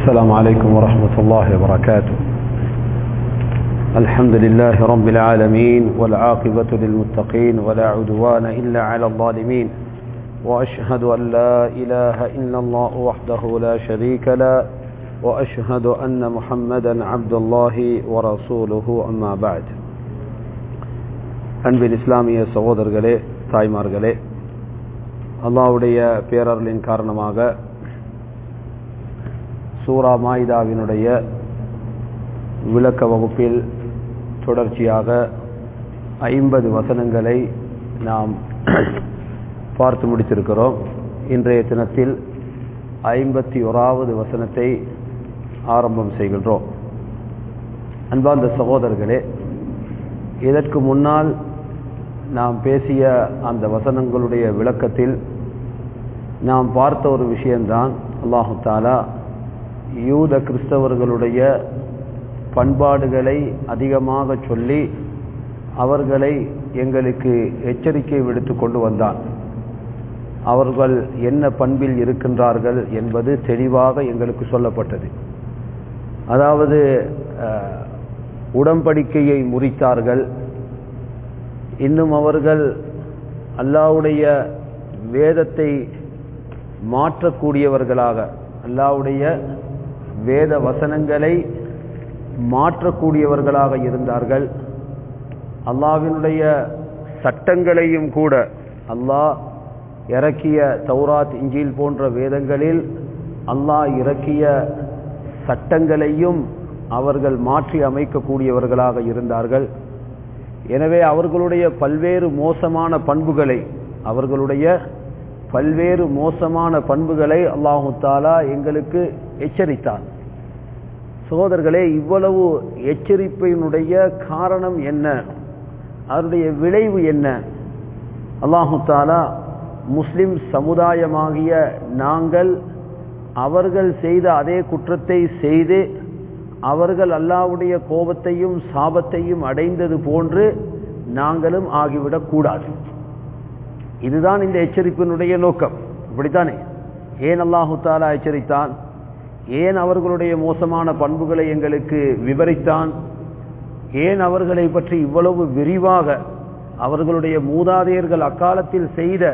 السلام عليكم ورحمة الله وبركاته الحمد لله رب العالمين والعاقبة للمتقين ولا عدوان إلا على الظالمين وأشهد أن لا إله إلا الله وحده لا شريك له وأشهد أن محمدا عبد الله ورسوله أما بعد அன்பின் இஸ்லாமிய சகோதரர்களே தாய்மார்களே அல்லாவுடைய பேரர்களின் காரணமாக சூரா மாயிதாவினுடைய விளக்க வகுப்பில் தொடர்ச்சியாக ஐம்பது வசனங்களை நாம் பார்த்து முடித்திருக்கிறோம் இன்றைய தினத்தில் ஐம்பத்தி ஓராவது வசனத்தை ஆரம்பம் செய்கின்றோம் அன்பார்ந்த சகோதரர்களே இதற்கு முன்னால் நாம் பேசிய அந்த வசனங்களுடைய விளக்கத்தில் நாம் பார்த்த ஒரு விஷயம்தான் அல்லாஹு தாலா யூத கிறிஸ்தவர்களுடைய பண்பாடுகளை அதிகமாக சொல்லி அவர்களை எங்களுக்கு எச்சரிக்கை விடுத்து கொண்டு வந்தான் அவர்கள் என்ன பண்பில் இருக்கின்றார்கள் என்பது தெளிவாக எங்களுக்கு சொல்லப்பட்டது அதாவது உடம்படிக்கையை முறித்தார்கள் இன்னும் அவர்கள் அல்லாவுடைய வேதத்தை மாற்றக்கூடியவர்களாக அல்லாவுடைய வேத வசனங்களை மாற்றக்கூடியவர்களாக இருந்தார்கள் அல்லாவினுடைய சட்டங்களையும் கூட அல்லாஹ் இறக்கிய தௌராத் இஞ்சில் போன்ற வேதங்களில் அல்லாஹ் இறக்கிய சட்டங்களையும் அவர்கள் மாற்றி அமைக்கக்கூடியவர்களாக இருந்தார்கள் எனவே அவர்களுடைய பல்வேறு மோசமான பண்புகளை அவர்களுடைய பல்வேறு மோசமான பண்புகளை அல்லாஹு தாலா எங்களுக்கு எச்சரித்தான் சகோதரர்களே இவ்வளவு எச்சரிப்பினுடைய காரணம் என்ன அதனுடைய விளைவு என்ன அல்லாஹு தாலா முஸ்லிம் சமுதாயமாகிய நாங்கள் அவர்கள் செய்த அதே குற்றத்தை செய்து அவர்கள் அல்லாவுடைய கோபத்தையும் சாபத்தையும் அடைந்தது போன்று நாங்களும் ஆகிவிடக் கூடாது இதுதான் இந்த எச்சரிப்பினுடைய நோக்கம் இப்படித்தானே ஏன் அல்லாஹு தாலா எச்சரித்தான் ஏன் அவர்களுடைய மோசமான பண்புகளை எங்களுக்கு விவரித்தான் ஏன் அவர்களை பற்றி இவ்வளவு விரிவாக அவர்களுடைய மூதாதையர்கள் அக்காலத்தில் செய்த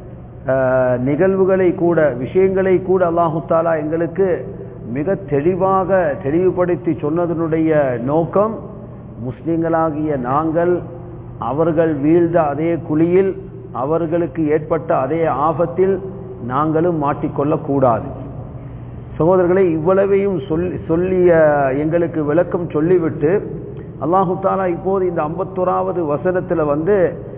நிகழ்வுகளை கூட விஷயங்களை கூட அல்லாஹு தாலா எங்களுக்கு மிக தெளிவாக தெளிவுபடுத்தி சொன்னதனுடைய நோக்கம் முஸ்லிம்களாகிய நாங்கள் அவர்கள் வீழ்ந்த அதே குழியில் அவர்களுக்கு ஏற்பட்ட அதே ஆபத்தில் நாங்களும் மாட்டிக்கொள்ளக்கூடாது சகோதரர்களை இவ்வளவையும் சொல்லி சொல்லிய எங்களுக்கு விளக்கம் சொல்லிவிட்டு அல்லாஹு தாலா இப்போது இந்த ஐம்பத்தோராவது வசனத்தில் வந்து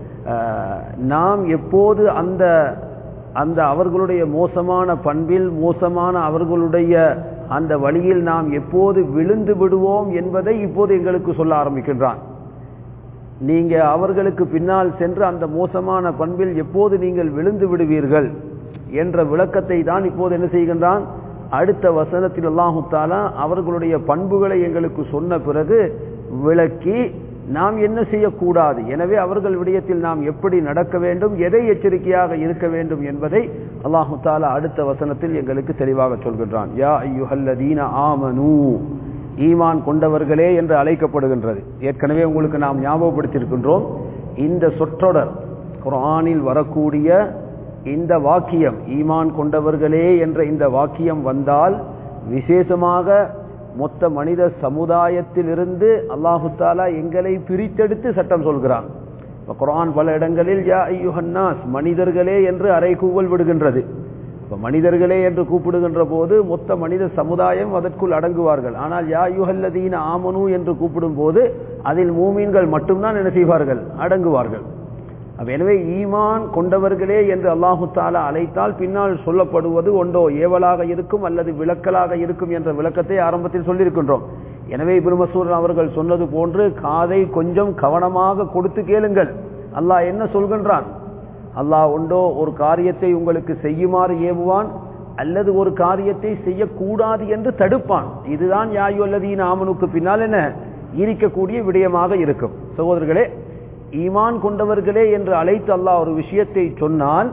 நாம் எப்போது அந்த அந்த அவர்களுடைய மோசமான பண்பில் மோசமான அவர்களுடைய அந்த வழியில் நாம் எப்போது விழுந்து விடுவோம் என்பதை இப்போது எங்களுக்கு சொல்ல ஆரம்பிக்கின்றான் நீங்க அவர்களுக்கு பின்னால் சென்று அந்த மோசமான பண்பில் எப்போது நீங்கள் விழுந்து விடுவீர்கள் என்ற விளக்கத்தை தான் இப்போது என்ன செய்கின்றான் அடுத்த வசனத்தில் அல்லாஹு தாலா அவர்களுடைய பண்புகளை எங்களுக்கு சொன்ன பிறகு விளக்கி நாம் என்ன செய்யக்கூடாது எனவே அவர்கள் விடயத்தில் நாம் எப்படி நடக்க வேண்டும் எதை எச்சரிக்கையாக இருக்க வேண்டும் என்பதை அல்லாஹு தாலா அடுத்த வசனத்தில் எங்களுக்கு தெளிவாக சொல்கின்றான் யா ஐயுஹல்லதீன ஆமனு ஈமான் கொண்டவர்களே என்று அழைக்கப்படுகின்றது ஏற்கனவே உங்களுக்கு நாம் ஞாபகப்படுத்தியிருக்கின்றோம் இந்த சொற்றொடர் குரானில் வரக்கூடிய இந்த வாக்கியம் ஈமான் கொண்டவர்களே என்ற இந்த வாக்கியம் வந்தால் விசேஷமாக மொத்த மனித சமுதாயத்திலிருந்து அல்லாஹு தாலா எங்களை பிரித்தெடுத்து சட்டம் சொல்கிறான் குரான் பல இடங்களில் யா ஐயுஹன்னாஸ் மனிதர்களே என்று அரை கூவல் விடுகின்றது இப்போ மனிதர்களே என்று கூப்பிடுகின்ற போது மொத்த மனித சமுதாயம் அதற்குள் அடங்குவார்கள் ஆனால் யா யுஹல்லதீன ஆமனு என்று கூப்பிடும் போது அதில் மூமீன்கள் மட்டும்தான் என்ன செய்வார்கள் அடங்குவார்கள் எனவே ஈமான் கொண்டவர்களே என்று அல்லாஹு தாலா அழைத்தால் பின்னால் சொல்லப்படுவது ஒன்றோ ஏவலாக இருக்கும் அல்லது விளக்கலாக இருக்கும் என்ற விளக்கத்தை ஆரம்பத்தில் சொல்லியிருக்கின்றோம் எனவே பிரமசூரன் அவர்கள் சொன்னது போன்று காதை கொஞ்சம் கவனமாக கொடுத்து கேளுங்கள் அல்லாஹ் என்ன சொல்கின்றான் அல்லாஹ் ஒன்றோ ஒரு காரியத்தை உங்களுக்கு செய்யுமாறு ஏவுவான் அல்லது ஒரு காரியத்தை செய்யக்கூடாது என்று தடுப்பான் இதுதான் யாயு அல்லதீன் ஆமனுக்கு பின்னால் என்ன இருக்கக்கூடிய விடயமாக இருக்கும் சகோதரர்களே ஈமான் கொண்டவர்களே என்று அழைத்து அல்லாஹ் ஒரு விஷயத்தை சொன்னால்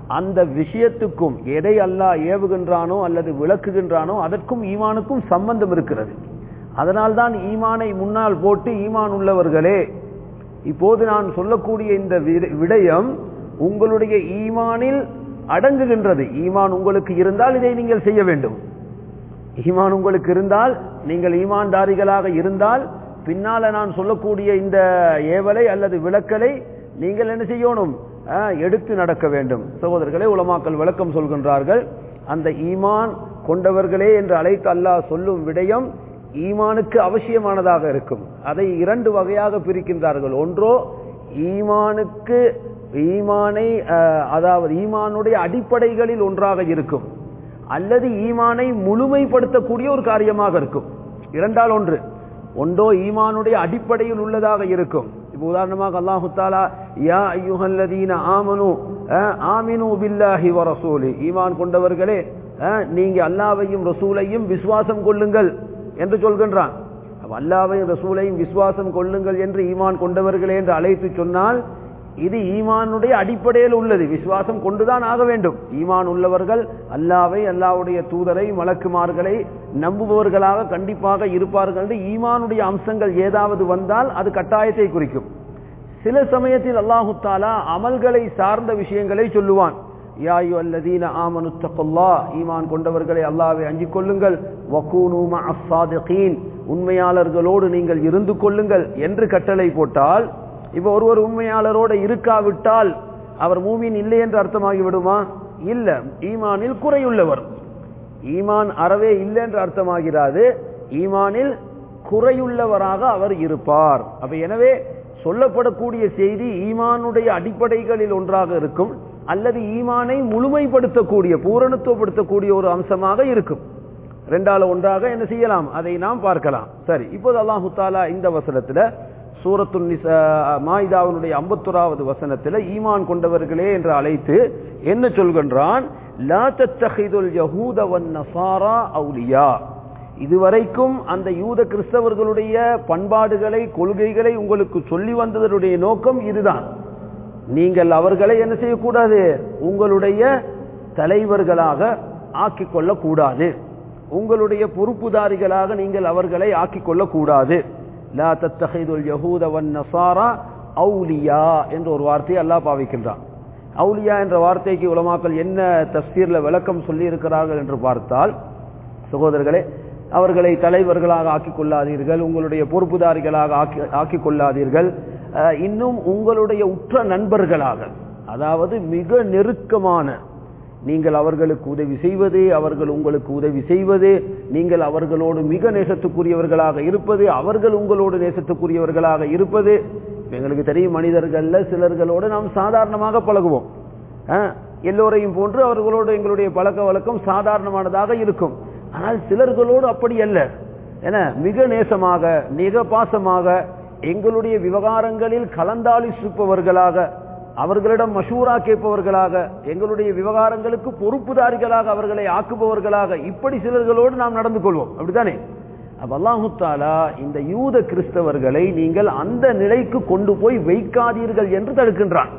அந்த விஷயத்துக்கும் எதை அல்லாஹ் ஏவுகின்றானோ அல்லது விளக்குகின்றானோ அதற்கும் ஈமானுக்கும் சம்பந்தம் இருக்கிறது அதனால்தான் ஈமானை முன்னால் போட்டு ஈமான் உள்ளவர்களே இப்போது நான் சொல்லக்கூடிய இந்த வி- விடயம் உங்களுடைய ஈமானில் அடங்குகின்றது ஈமான் உங்களுக்கு இருந்தால் இதை நீங்கள் செய்ய வேண்டும் ஈமான் உங்களுக்கு இருந்தால் நீங்கள் ஈமான்தாரிகளாக இருந்தால் பின்னால நான் சொல்லக்கூடிய இந்த ஏவலை அல்லது விளக்கலை நீங்கள் என்ன செய்யணும் ஆ, எடுத்து நடக்க வேண்டும் சகோதரர்களே உலமாக்கள் விளக்கம் சொல்கின்றார்கள் அந்த ஈமான் கொண்டவர்களே என்று அழைத்து அல்லாஹ் சொல்லும் விடயம் ஈமானுக்கு அவசியமானதாக இருக்கும் அதை இரண்டு வகையாக பிரிக்கின்றார்கள் ஒன்றோ ஈமானுக்கு ஈமானை அஹ், அதாவது ஈமானுடைய அடிப்படைகளில் ஒன்றாக இருக்கும் அல்லது ஈமானை முழுமைப்படுத்தக்கூடிய ஒரு காரியமாக இருக்கும் இரண்டால் ஒன்று ஒன்றோ ஈமானுடைய அடிப்படையில் உள்ளதாக இருக்கும் இப்போ உதாரணமாக அல்லாஹு தாலா யா ஐயுஹல்லதீன ஆமனு அஹ், ஆமினு பில்லாஹி வ ரசூலி ஈமான் கொண்டவர்களே அஹ், நீங்க அல்லாஹ்வையும் ரசூலையும் விசுவாசம் கொள்ளுங்கள் என்று சொல்கின்றான் அப்ப அல்லாஹ்வையும் ரசூலையும் விசுவாசம் கொள்ளுங்கள் என்று ஈமான் கொண்டவர்களே என்று அழைத்து சொன்னால் இது ஈமானுடைய அடிப்படையில் உள்ளது விசுவாசம் கொண்டுதான் ஆக வேண்டும் ஈமான் உள்ளவர்கள் அல்லாவை அல்லாவுடைய தூதரை மலக்குமார்களை நம்புபவர்களாக கண்டிப்பாக இருப்பார்கள் என்று ஈமானுடைய அம்சங்கள் ஏதாவது வந்தால் அது கட்டாயத்தை குறிக்கும் சில சமயத்தில் அல்லாஹு தாலா அமல்களை சார்ந்த விஷயங்களை சொல்லுவான் யாயு அல்லதீன ஆமனுத்தகுல்லா ஈமான் கொண்டவர்களை அல்லாவை அஞ்சிக் கொள்ளுங்கள் வக்கூனு மஅஸ் சாதிகீன் உண்மையாளர்களோடு நீங்கள் இருந்து கொள்ளுங்கள் என்று கட்டளை போட்டால் இப்ப ஒருவர் உண்மையாளரோட இருக்காவிட்டால் அவர் மூமின் இல்லை என்று அர்த்தமாகி விடுமா இல்ல ஈமானில் குறையுள்ளவர் ஈமான் அறவே இல்லை என்று அர்த்தமாகிறாது ஈமானில் குறையுள்ளவராக அவர் இருப்பார் அப்ப எனவே சொல்லப்படக்கூடிய செய்தி ஈமானுடைய அடிப்படைகளில் ஒன்றாக இருக்கும் அல்லது ஈமானை முழுமைப்படுத்தக்கூடிய பூரணத்துவப்படுத்தக்கூடிய ஒரு அம்சமாக இருக்கும் ரெண்டால ஒன்றாக என்ன செய்யலாம் அதை நாம் பார்க்கலாம் சரி இப்போது அல்லாஹு தாலா இந்த வசனத்துல சூரத்து மாயிதாவினுடைய ஐம்பத்தொராவது வசனத்துல ஈமான் கொண்டவர்களே என்று அழைத்து என்ன சொல்கின்றான் லா தத்தஹிதுல் யஹூத வன் நசாரா அவுலியா இதுவரைக்கும் அந்த யூத கிறிஸ்தவர்களுடைய பண்பாடுகளை கொள்கைகளை உங்களுக்கு சொல்லி வந்ததனுடைய நோக்கம் இதுதான் நீங்கள் அவர்களை என்ன செய்யக்கூடாது உங்களுடைய தலைவர்களாக ஆக்கிக் கொள்ளக்கூடாது உங்களுடைய பொறுப்புதாரிகளாக நீங்கள் அவர்களை ஆக்கிக் கொள்ளக்கூடாது லா தத்தஹிதுல் யஹூத வன் நசாரா அவுலியா என்ற ஒரு வார்த்தையை அல்லாஹ் பாவிக்கின்றான் அவுலியா என்ற வார்த்தைக்கு உலமாக்கள் என்ன தஸ்தீர்ல விளக்கம் சொல்லி இருக்கிறார்கள் என்று பார்த்தால் சகோதரர்களே அவர்களை தலைவர்களாக ஆக்கிக் கொள்ளாதீர்கள் உங்களுடைய பொறுப்புதாரிகளாக ஆக்கி ஆக்கிக் கொள்ளாதீர்கள் அஹ், இன்னும் உங்களுடைய உற்ற நண்பர்களாக அதாவது மிக நெருக்கமான நீங்கள் அவர்களுக்கு உதவி செய்வது அவர்கள் உங்களுக்கு உதவி செய்வது நீங்கள் அவர்களோடு மிக நேசத்துக்குரியவர்களாக இருப்பது அவர்கள் உங்களோடு நேசத்துக்குரியவர்களாக இருப்பது இப்ப எங்களுக்கு தெரியும் மனிதர்கள்ல சிலர்களோடு நாம் சாதாரணமாக பழகுவோம் அஹ், எல்லோரையும் போன்று அவர்களோடு எங்களுடைய பழக்க வழக்கம் சாதாரணமானதாக இருக்கும் ஆனால் சிலர்களோடு அப்படி அல்ல என மிக நேசமாக மிக பாசமாக எங்களுடைய விவகாரங்களில் கலந்தாலிசிப்பவர்களாக அவர்களிடம் மஷூரா கேட்பவர்களாக எங்களுடைய விவகாரங்களுக்கு பொறுப்புதாரிகளாக அவர்களை ஆக்குபவர்களாக இப்படி சிலர்களோடு நாம் நடந்து கொள்வோம் அப்படித்தானே அப்ப அல்லாஹு தாலா இந்த யூத கிறிஸ்தவர்களை நீங்கள் அந்த நிலைக்கு கொண்டு போய் வைக்காதீர்கள் என்று தடுக்கின்றான்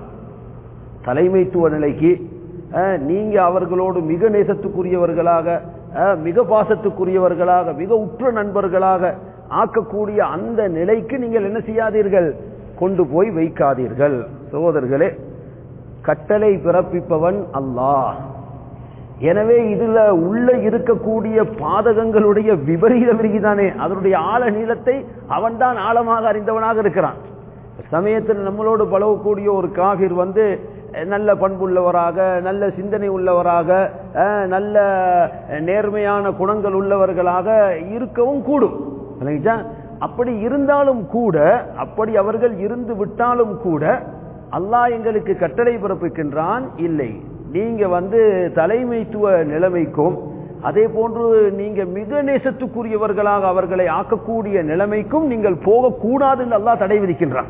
தலைமைத்துவ நிலைக்கு அஹ், நீங்க அவர்களோடு மிக நேசத்துக்குரியவர்களாக அஹ், மிக பாசத்துக்குரியவர்களாக மிக உற்ற நண்பர்களாக ஆக்கக்கூடிய அந்த நிலைக்கு நீங்கள் என்ன செய்யாதீர்கள் கொண்டு போய் வைக்காதீர்கள் சகோதரர்களே கட்டளை பிறப்பிப்பவன் அல்லாஹ் எனவே இதுல உள்ள இருக்கக்கூடிய பாதகங்களுடைய விபரீதம் இருக்குதானே அதனுடைய ஆழ நீளத்தை அவன்தான் ஆழமாக அறிந்தவனாக இருக்கிறான் சமயத்தில் நம்மளோடு பழகக்கூடிய ஒரு காபிர் வந்து அஹ், நல்ல பண்புள்ளவராக நல்ல சிந்தனை உள்ளவராக அஹ், நல்ல நேர்மையான குணங்கள் உள்ளவர்களாக இருக்கவும் கூடும் விளங்கிச்சா? அப்படி இருந்தாலும் கூட அப்படி அவர்கள் இருந்து விட்டாலும் கூட அல்லாஹ் எங்களுக்கு கட்டளை பிறப்பிக்கின்றான் இல்லை நீங்க வந்து தலைமைத்துவ நிலைமைக்கும் அதே போன்று நீங்க மிக நேசத்துக்குரியவர்களாக அவர்களை ஆக்கக்கூடிய நிலைமைக்கும் நீங்கள் போகக்கூடாதுன்னு அல்லாஹ் தடை விதிக்கின்றான்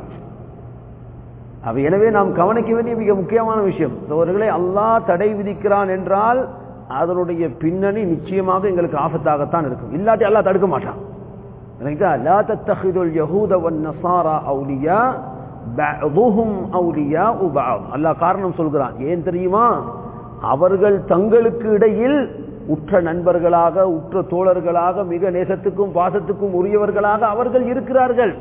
அவ எனவே நாம் கவனிக்க வேண்டிய மிக முக்கியமான விஷயம் சோதர்களே அல்லாஹ் தடை விதிக்கிறான் என்றால் அதனுடைய பின்னணி நிச்சயமாக எங்களுக்கு ஆபத்தாகத்தான் இருக்கும் இல்லாட்டி அல்லாஹ் தடுக்க மாட்டான் எனக்கா லா தத்தஹிதுல் யஹூத வன் நஸாரா அவுலியா பஅதுஹும் அவுலியா பஅத் அல்லாஹ் காரணம் சொல்கிறான் ஏன் தெரியுமா அவர்கள் தங்களுக்கு இடையில் உற்ற நண்பர்களாக உற்ற தோழர்களாக மிக நேசத்துக்கும் பாசத்துக்கும் உரியவர்களாக அவர்கள் இருக்கிறார்கள்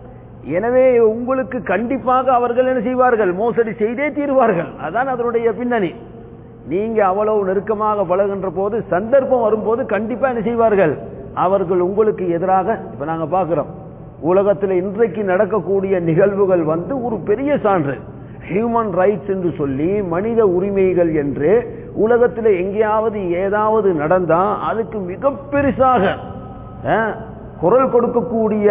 எனவே உங்களுக்கு கண்டிப்பாக அவர்கள் என்ன செய்வார்கள் மோசடி செய்தே தீர்வார்கள் அதான் அதனுடைய பின்னணி நீங்க அவ்வளவு நெருக்கமாக பழகின்ற போது சந்தர்ப்பம் வரும்போது கண்டிப்பா என்ன செய்வார்கள் அவர்கள் உங்களுக்கு எதிராக இப்ப நாங்க பாக்குறோம் உலகத்தில் இன்றைக்கு நடக்கக்கூடிய நிகழ்வுகள் வந்து ஒரு பெரிய சான்று ஹியூமன் ரைட்ஸ் என்று சொல்லி மனித உரிமைகள் என்று உலகத்தில் எங்கேயாவது ஏதாவது நடந்தா அதுக்கு மிக பெருசாக அஹ், குரல் கொடுக்கக்கூடிய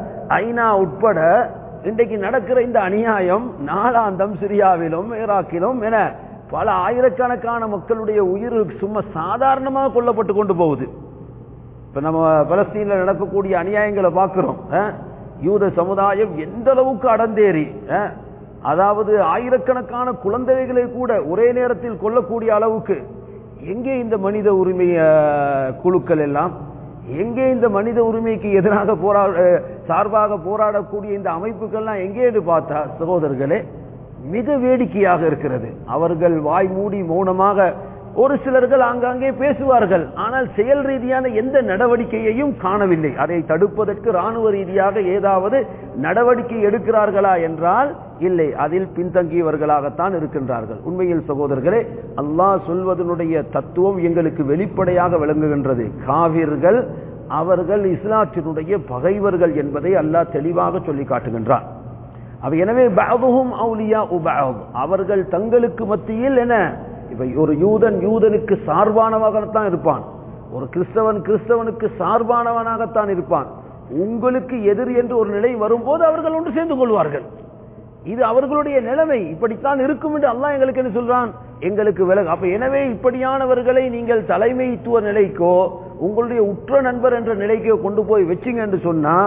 ஐநா உட்பட இன்றைக்கு நடக்கிற இந்த அநியாயம் நாளாந்தம் சிரியாவிலும் ஈராக்கிலும் என பல ஆயிரக்கணக்கான மக்களுடைய உயிர் சும்மா சாதாரணமாக கொல்லப்பட்டு கொண்டு போகுது இப்ப நம்ம பலஸ்தீன்ல நடக்கக்கூடிய அநியாயங்களை பார்க்கிறோம் அஹ், யூத சமுதாயம் எந்த அளவுக்கு அடந்தேறி அஹ், அதாவது ஆயிரக்கணக்கான குழந்தைகளை கூட ஒரே நேரத்தில் கொல்லக்கூடிய அளவுக்கு எங்கே இந்த மனித உரிமை அஹ், குழுக்கள் எல்லாம் எங்கே இந்த மனித உரிமைக்கு எதிராக போரா அஹ், சார்பாக போராடக்கூடிய இந்த அமைப்புகள்லாம் எங்கே என்று பார்த்தா சகோதரர்களே மிக வேடிக்கையாக இருக்கிறது அவர்கள் வாய் மூடி மௌனமாக ஒரு சிலர்கள் ஆங்காங்கே பேசுவார்கள் ஆனால் செயல் ரீதியான எந்த நடவடிக்கையையும் காணவில்லை அதை தடுப்பதற்கு ராணுவ ரீதியாக ஏதாவது நடவடிக்கை எடுக்கிறார்களா என்றால் இல்லை அதில் பின்தங்கியவர்களாகத்தான் இருக்கின்றார்கள் உண்மையில் சகோதரர்களே அல்லாஹ் சொல்வதனுடைய தத்துவம் எங்களுக்கு வெளிப்படையாக விளங்குகின்றது காவிர்கள் அவர்கள் இஸ்லாத்தினுடைய பகைவர்கள் என்பதை அல்லாஹ் தெளிவாக சொல்லி காட்டுகின்றார் அப்ப எனவே பஅதுஹும் அவுலியா உபஅத் அவர்கள் தங்களுக்கு மத்தியில் என்ன இப்ப ஒரு யூதன் யூதனுக்கு சார்பானவனாகத்தான் இருப்பான் ஒரு கிறிஸ்தவன் கிறிஸ்தவனுக்கு சார்பானவனாகத்தான் இருப்பான் உங்களுக்கு எதிர் என்று ஒரு நிலை வரும்போது அவர்கள் ஒன்று சேர்ந்து கொள்வார்கள் இது அவர்களுடைய நிலைமை இப்படித்தான் இருக்கும் என்று அல்லாஹ் எங்களுக்கு என்ன சொல்றான் எங்களுக்கு விலகு அப்ப எனவே இப்படியானவர்களை நீங்கள் தலைமைத்துவ நிலைக்கோ உங்களுடைய உற்ற நண்பர் என்ற நிலைக்கோ கொண்டு போய் வச்சிங்க என்று சொன்னா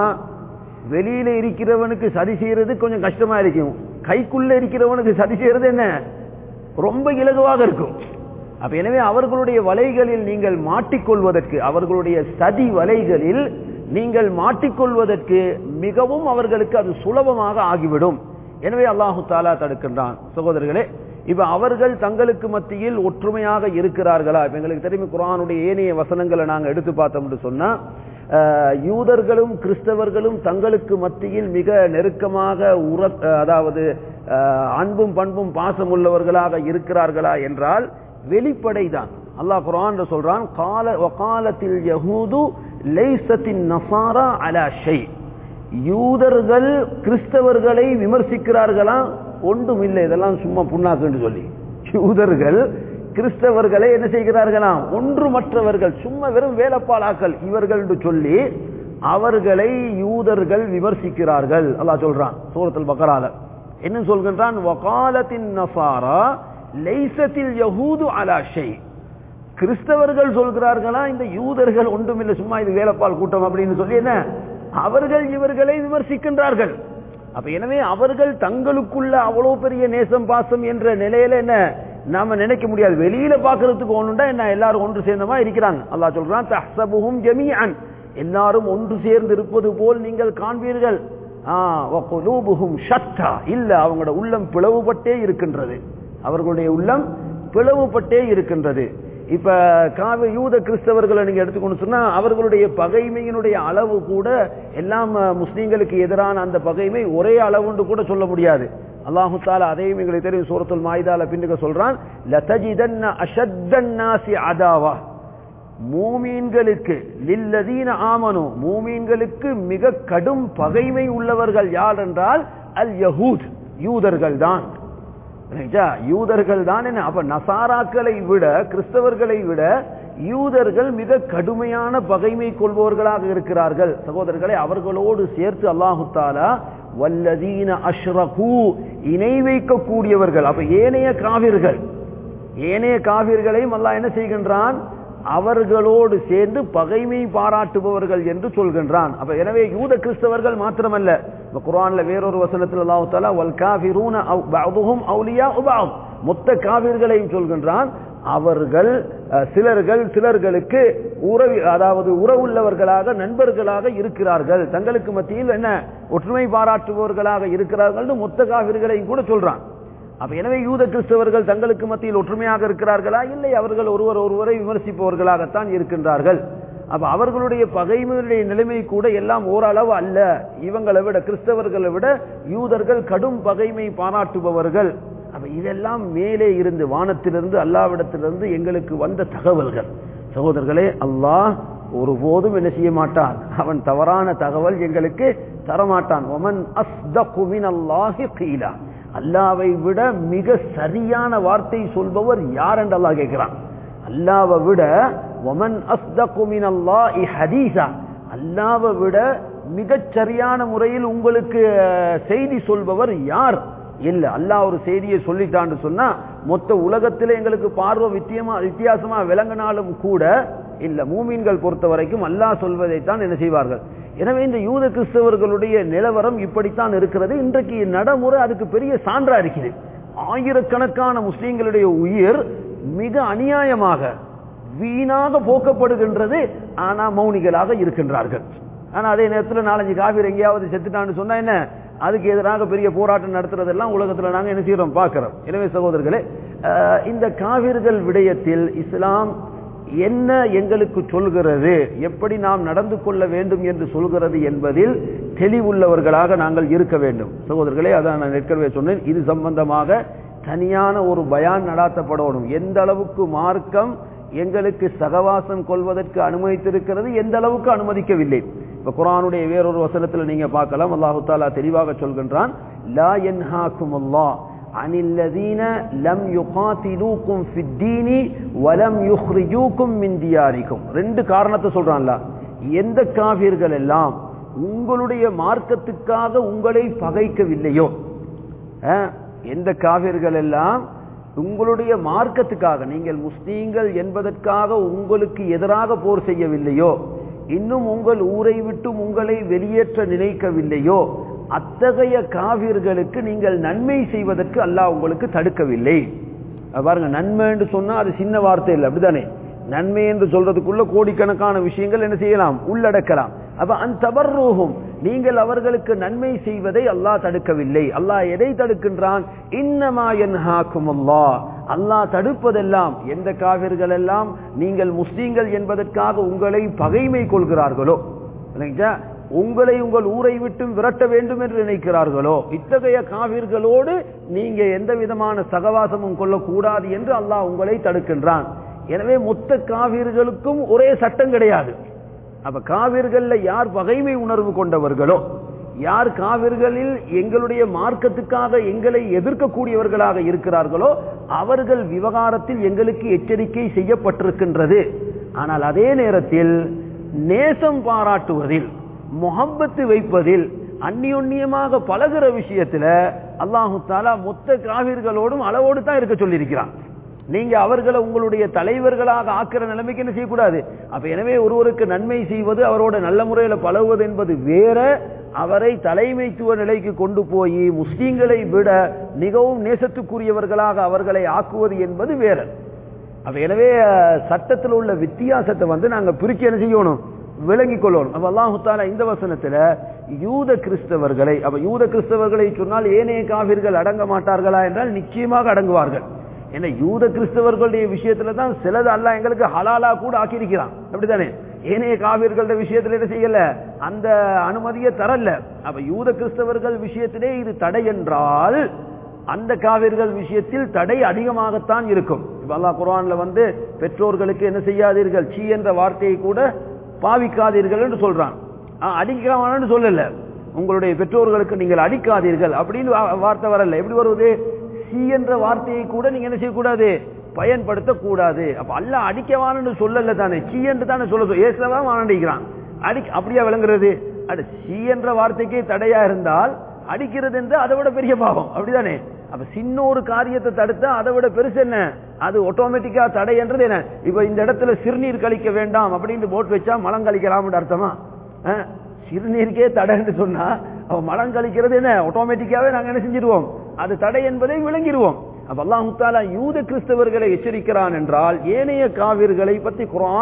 வெளியில இருக்கிறவனுக்கு சரி செய்யறது கொஞ்சம் கஷ்டமா இருக்கும் கைக்குள்ள இருக்கிறவனுக்கு சரி செய்யறது என்ன ரொம்ப இலகுவாக இருக்கும் அப்ப எனவே அவர்களுடைய வலைகளில் நீங்கள் மாட்டிக்கொள்வதற்கு அவர்களுடைய சதி வலைகளில் நீங்கள் மாட்டிக்கொள்வதற்கு மிகவும் அவர்களுக்கு அது சுலபமாக ஆகிவிடும் எனவே அல்லாஹு தாலா தடுக்கின்றான் சகோதரர்களே இப்ப அவர்கள் தங்களுக்கு மத்தியில் ஒற்றுமையாக இருக்கிறார்களா இப்ப எங்களுக்கு தெரியும் குரானுடைய ஏனைய வசனங்களை நாங்க எடுத்து பார்த்தோம்னு சொன்னா அஹ், யூதர்களும் கிறிஸ்தவர்களும் தங்களுக்கு மத்தியில் மிக நெருக்கமாக உற அதாவது அஹ், அன்பும் பண்பும் பாசம் உள்ளவர்களாக இருக்கிறார்களா என்றால் வெளிப்படைதான் அல்லாஹ் குர்ஆன்ல சொல்றான் கால வகாலத்தில் யஹூது லைசத்தின் நசாரா அலா ஷை யூதர்கள் கிறிஸ்தவர்களை விமர்சிக்கிறார்களா ஒன்றும் இல்லை இதெல்லாம் சும்மா புண்ணாக்குன்னு சொல்லி யூதர்கள் கிறிஸ்தவர்களை என்ன செய்கிறார்களாம் ஒன்றுமற்றவர்கள் சும்மா வெறும் வேலைப்பாளாக்கள் இவர்கள் என்று சொல்லி அவர்களை யூதர்கள் விமர்சிக்கிறார்கள் அல்லாஹ் சொல்றான் சூரத்துல் பக்கரால என்ன சொல்கின்றான் வகாலத்தின் நசாரா லைசத்தில் யஹூது அலா ஷை கிறிஸ்தவர்கள் சொல்கிறார்களா இந்த யூதர்கள் ஒன்றுமில்லை சும்மா இது வேலைப்பால் கூட்டம் அப்படின்னு சொல்லி என்ன அவர்கள் இவர்களை விமர்சிக்கின்றார்கள் அப்ப எனவே அவர்கள் தங்களுக்குள்ள அவ்வளவு பெரிய நேசம் பாசம் என்ற நிலையில என்ன நாம நினைக்க முடியாது வெளியில பாக்குறதுக்கு ஒண்ணுண்டா என்ன எல்லாரும் ஒன்று சேர்ந்தமா இருக்கிறாங்க அல்லாஹ் சொல்றான் தஹ்சபுஹும் ஜமீஅன் எல்லாரும் ஒன்று சேர்ந்து இருப்பது போல் நீங்கள் காண்பீர்கள் ஆ, வகுலூபுஹும் ஷத்தா இல்ல அவங்களோட உள்ளம் பிளவுபட்டே இருக்கின்றது அவர்களுடைய உள்ளம் பிளவுபட்டே இருக்கின்றது இப்ப காவி யூத கிறிஸ்தவர்களை நீங்க எடுத்துக்கொண்டு சொன்னா அவர்களுடைய பகைமையினுடைய அளவு கூட எல்லாம் அஹ், முஸ்லீம்களுக்கு எதிரான அந்த பகைமை ஒரே அளவுன்னு கூட சொல்ல முடியாது அல்லாஹு தாலா அதையும் எங்களுக்கு தெரியும் சூரத்துல் மாயிதால பின்னுக்கு சொல்றான் லதஜிதன்ன அஷத்தன் நாசி அதாவா மூமீன்களுக்கு லில்லதீன ஆமனு மூமீன்களுக்கு மிக கடும் பகைமை உள்ளவர்கள் யார் என்றால் அல் யஹூத் யூதர்கள் தான் யூதர்கள் தான் என்ன அப்ப நசாராக்களை விட கிறிஸ்தவர்களை விட யூதர்கள் மிக கடுமையான பகைமை கொள்பவர்களாக இருக்கிறார்கள் சகோதரர்களை அவர்களோடு சேர்த்து அல்லாஹு தாலா வல்லதீன அஷ்ரகு இணை வைக்கக்கூடியவர்கள் அப்ப ஏனைய காவிர்கள் ஏனைய காவிர்களையும் அல்லாஹ் என்ன செய்கின்றான் அவர்களோடு சேர்ந்து பகைமை பாராட்டுபவர்கள் என்று சொல்கின்றான் அப்ப எனவே யூத கிறிஸ்தவர்கள் மாத்திரமல்ல இப்ப குர்ஆன்ல வேறொரு வசனத்தில் அல்லாஹ் தஆலா வல் காஃபிரூன அவ் பஅதுஹும் அவுலியா உபஅத் மொத்த காவிர்களையும் சொல்கின்றான் அவர்கள் அஹ், சிலர்கள் சிலர்களுக்கு உறவு அதாவது உறவுள்ளவர்களாக நண்பர்களாக இருக்கிறார்கள் தங்களுக்கு மத்தியில் என்ன ஒற்றுமை பாராட்டுபவர்களாக இருக்கிறார்கள் மொத்த காவிர்களையும் கூட சொல்றான் அப்ப எனவே யூத கிறிஸ்தவர்கள் தங்களுக்கு மத்தியில் ஒற்றுமையாக இருக்கிறார்களா இல்லை அவர்கள் ஒருவர் ஒருவரை விமர்சிப்பவர்களாகத்தான் இருக்கின்றார்கள் அப்ப அவர்களுடைய பகைமையுடைய நிலைமை கூட எல்லாம் ஓரளவு அல்ல இவங்களை விட கிறிஸ்தவர்களை விட யூதர்கள் கடும் பகைமை பாராட்டுபவர்கள் அப்ப இதெல்லாம் மேலே இருந்து வானத்திலிருந்து அல்லாவிடத்திலிருந்து எங்களுக்கு வந்த தகவல்கள் சகோதரர்களே அல்லாஹ் ஒருபோதும் என்ன செய்ய மாட்டான் அவன் தவறான தகவல் எங்களுக்கு தரமாட்டான் ஒமன் அஸ்தகு மினல்லாஹி கீலா அல்லாவை விட மிக சரியான வார்த்தை சொல்பவர் யார் என்று அல்லாஹ் கேட்கிறான் அல்லாவை விட ஒமன் அஸ்தகு மினல்லாஹி ஹதீஸா அல்லாவை விட மிகச் சரியான முறையில் உங்களுக்கு செய்தி சொல்பவர் யார் இல்ல அல்லாஹ் ஒரு செய்தியை சொல்லிட்டான்னு சொன்னா மொத்த உலகத்துல எங்களுக்கு பார்வை வித்தியமா வித்தியாசமா விளங்கினாலும் கூட இல்ல மூமீன்கள் பொறுத்த வரைக்கும் அல்லாஹ் சொல்வதைத்தான் என்ன செய்வார்கள் எனவே இந்த யூத கிறிஸ்தவர்களுடைய நிலவரம் இப்படித்தான் இருக்கிறது இன்றைக்கு நடைமுறை அதுக்கு பெரிய சான்றா இருக்குது ஆயிரக்கணக்கான முஸ்லீம்களுடைய உயிர் மிக அநியாயமாக வீணாக போக்கப்படுகின்றது ஆனா மௌனிகளாக இருக்கின்றார்கள் ஆனா அதே நேரத்தில் நாலஞ்சு காவிரி எங்கேயாவது செத்துட்டான்னு சொன்னா என்ன அதுக்கு எதிராக பெரிய போராட்டம் நடத்துறதெல்லாம் உலகத்துல நாங்க என்ன செய்யறோம் பார்க்கிறோம் எனவே சகோதரர்களே இந்த காவிர்கள் விடயத்தில் இஸ்லாம் என்ன எங்களுக்கு சொல்கிறது எப்படி நாம் நடந்து கொள்ள வேண்டும் என்று சொல்கிறது என்பதில் தெளிவுள்ளவர்களாக நாங்கள் இருக்க வேண்டும் சகோதரர்களே அதான் நான் ஏற்கனவே சொன்னேன் இது சம்பந்தமாக தனியான ஒரு பயான் நடாத்தப்படணும் எந்த அளவுக்கு மார்க்கம் எங்களுக்கு சகவாசம் கொள்வதற்கு அனுமதித்திருக்கிறது எந்த அளவுக்கு அனுமதிக்கவில்லை இப்ப குரானுடைய வேறொரு வசனத்தில் நீங்க பார்க்கலாம் அல்லாஹு தாலா தெளிவாக சொல்கின்றான் லா என்ஹாக்கும் அல்லாஹ் عن الذين لم يقاتلوكم في الدين ولم يخرجوكم من دياركم ரெண்டு காரணத்தை சொல்றான்ல எந்த காவிர்கள் எல்லாம் உங்களுடைய மார்க்கத்துக்காக உங்களை பகைக்கவில்லையோ எந்த காவிர்கள் எல்லாம் உங்களுடைய மார்க்கத்துக்காக நீங்கள் முஸ்லீம்கள் என்பதற்காக உங்களுக்கு எதிராக போர் செய்யவில்லையோ இன்னும் உங்கள் ஊரை விட்டு உங்களை வெளியேற்ற நினைக்கவில்லையோ அத்தகைய காவிர்களுக்கு நீங்கள் நன்மை செய்வதற்கு அல்லாஹ் உங்களுக்கு தடுக்கவில்லை பாருங்க நன்மை என்று சொன்னா அது சின்ன வார்த்தை இல்லை அப்படிதானே நன்மை என்று சொல்றதுக்குள்ள கோடிக்கணக்கான விஷயங்கள் என்ன செய்யலாம் உள்ளடக்கலாம் அப்ப அந்த நீங்கள் அவர்களுக்கு நன்மை செய்வதை அல்லாஹ் தடுக்கவில்லை அல்லாஹ் எதை தடுக்கின்றான் இன்னமா என்ஹாக்கும் அல்லாஹ் அல்லாஹ் தடுப்பதெல்லாம் எந்த காவிர்கள் எல்லாம் நீங்கள் முஸ்லீம்கள் என்பதற்காக உங்களை பகைமை கொள்கிறார்களோ உங்களை உங்கள் ஊரை விட்டு விரட்ட வேண்டும் என்று நினைக்கிறார்களோ இத்தகைய காவிர்களோடு நீங்க எந்த விதமான சகவாசமும் கொள்ளக்கூடாது என்று அல்லாஹ் உங்களை தடுக்கின்றான் எனவே மொத்த காவிர்களுக்கும் ஒரே சட்டம் கிடையாது அப்ப காவிர்கள்ல யார் பகைமை உணர்வு கொண்டவர்களோ யார் காவிர்களில் எங்களுடைய மார்க்கத்துக்காக எங்களை எதிர்க்கக்கூடியவர்களாக இருக்கிறார்களோ அவர்கள் விவகாரத்தில் எங்களுக்கு எச்சரிக்கை செய்யப்பட்டிருக்கின்றது ஆனால் அதே நேரத்தில் நேசம் பாராட்டுவதில் முகப்பத்து வைப்பதில் அந்நியுன்னியமாக பழகிற விஷயத்துல அல்லாஹு தாலா மொத்த காவிர்களோடும் அளவோடு தான் இருக்க சொல்லியிருக்கிறான் நீங்க அவர்களை உங்களுடைய தலைவர்களாக ஆக்கிற நிலைமைக்கு என்ன செய்யக்கூடாது அப்ப எனவே ஒருவருக்கு நன்மை செய்வது அவரோட நல்ல முறையில பழகுவது என்பது வேற அவரை தலைமைத்துவ நிலைக்கு கொண்டு போய் முஸ்லீம்களை விட மிகவும் நேசத்துக்குரியவர்களாக அவர்களை ஆக்குவது என்பது வேற அப்ப எனவே சட்டத்தில் உள்ள வித்தியாசத்தை வந்து நாங்க பிரிச்சு என்ன செய்யணும் விளங்கி கொள்ளணும் அப்ப அல்லாஹு தாலா இந்த வசனத்துல யூத கிறிஸ்தவர்களை அப்ப யூத கிறிஸ்தவர்களை சொன்னால் ஏனைய காவிர்கள் அடங்க மாட்டார்களா என்றால் நிச்சயமாக அடங்குவார்கள் ஏன்னா யூத கிறிஸ்தவர்களுடைய விஷயத்துல தான் சிலது அல்ல எங்களுக்கு ஹலாலா கூட ஆக்கியிருக்கிறான் அப்படித்தானே ஏனைய காவிர்கள விஷயத்துல என்ன செய்யல அந்த அனுமதியை தரல அப்ப யூத கிறிஸ்தவர்கள் விஷயத்திலே இது தடை என்றால் அந்த காவிர்கள் விஷயத்தில் தடை அதிகமாகத்தான் இருக்கும் இப்ப அல்லா குரான்ல வந்து பெற்றோர்களுக்கு என்ன செய்யாதீர்கள் சீ என்ற வார்த்தையை கூட பாவிக்காதீர்கள் என்று சொல்றான் அடிக்காமனு சொல்லல உங்களுடைய பெற்றோர்களுக்கு நீங்கள் அடிக்காதீர்கள் அப்படின்னு வார்த்தை வரல எப்படி வருவது சி என்ற வார்த்தையை கூட நீங்க என்ன செய்யக்கூடாது பயன்படுத்த கூடாது அப்ப அல்ல அடிக்கவானு சொல்லல தானே சி என்று தானே சொல்ல ஏசவா வானடிக்கிறான் அடி அப்படியா விளங்குறது அட சி என்ற வார்த்தைக்கே தடையா இருந்தால் அடிக்கிறது என்று அதை விட பெரிய பாவம் அப்படிதானே அப்ப சின்ன ஒரு காரியத்தை தடுத்தா அதை விட பெருசு என்ன அது ஆட்டோமேட்டிக்கா தடை என்றது என்ன இப்ப இந்த இடத்துல சிறுநீர் கழிக்க வேண்டாம் அப்படின்னு போட் வச்சா மலம் கழிக்கலாம் அர்த்தமா சிறுநீருக்கே தடைன்னு சொன்னா அவ மலம் கழிக்கிறது என்ன ஆட்டோமேட்டிக்காவே நாங்க என்ன செஞ்சிருவோம் அது தடை என்பதை விளங்கிடுவோம் அப்ப அல்லாஹு தாலா யூத கிறிஸ்தவர்களை எச்சரிக்கிறான் என்றால் ஏனைய காவிர்களை பத்தி குரான்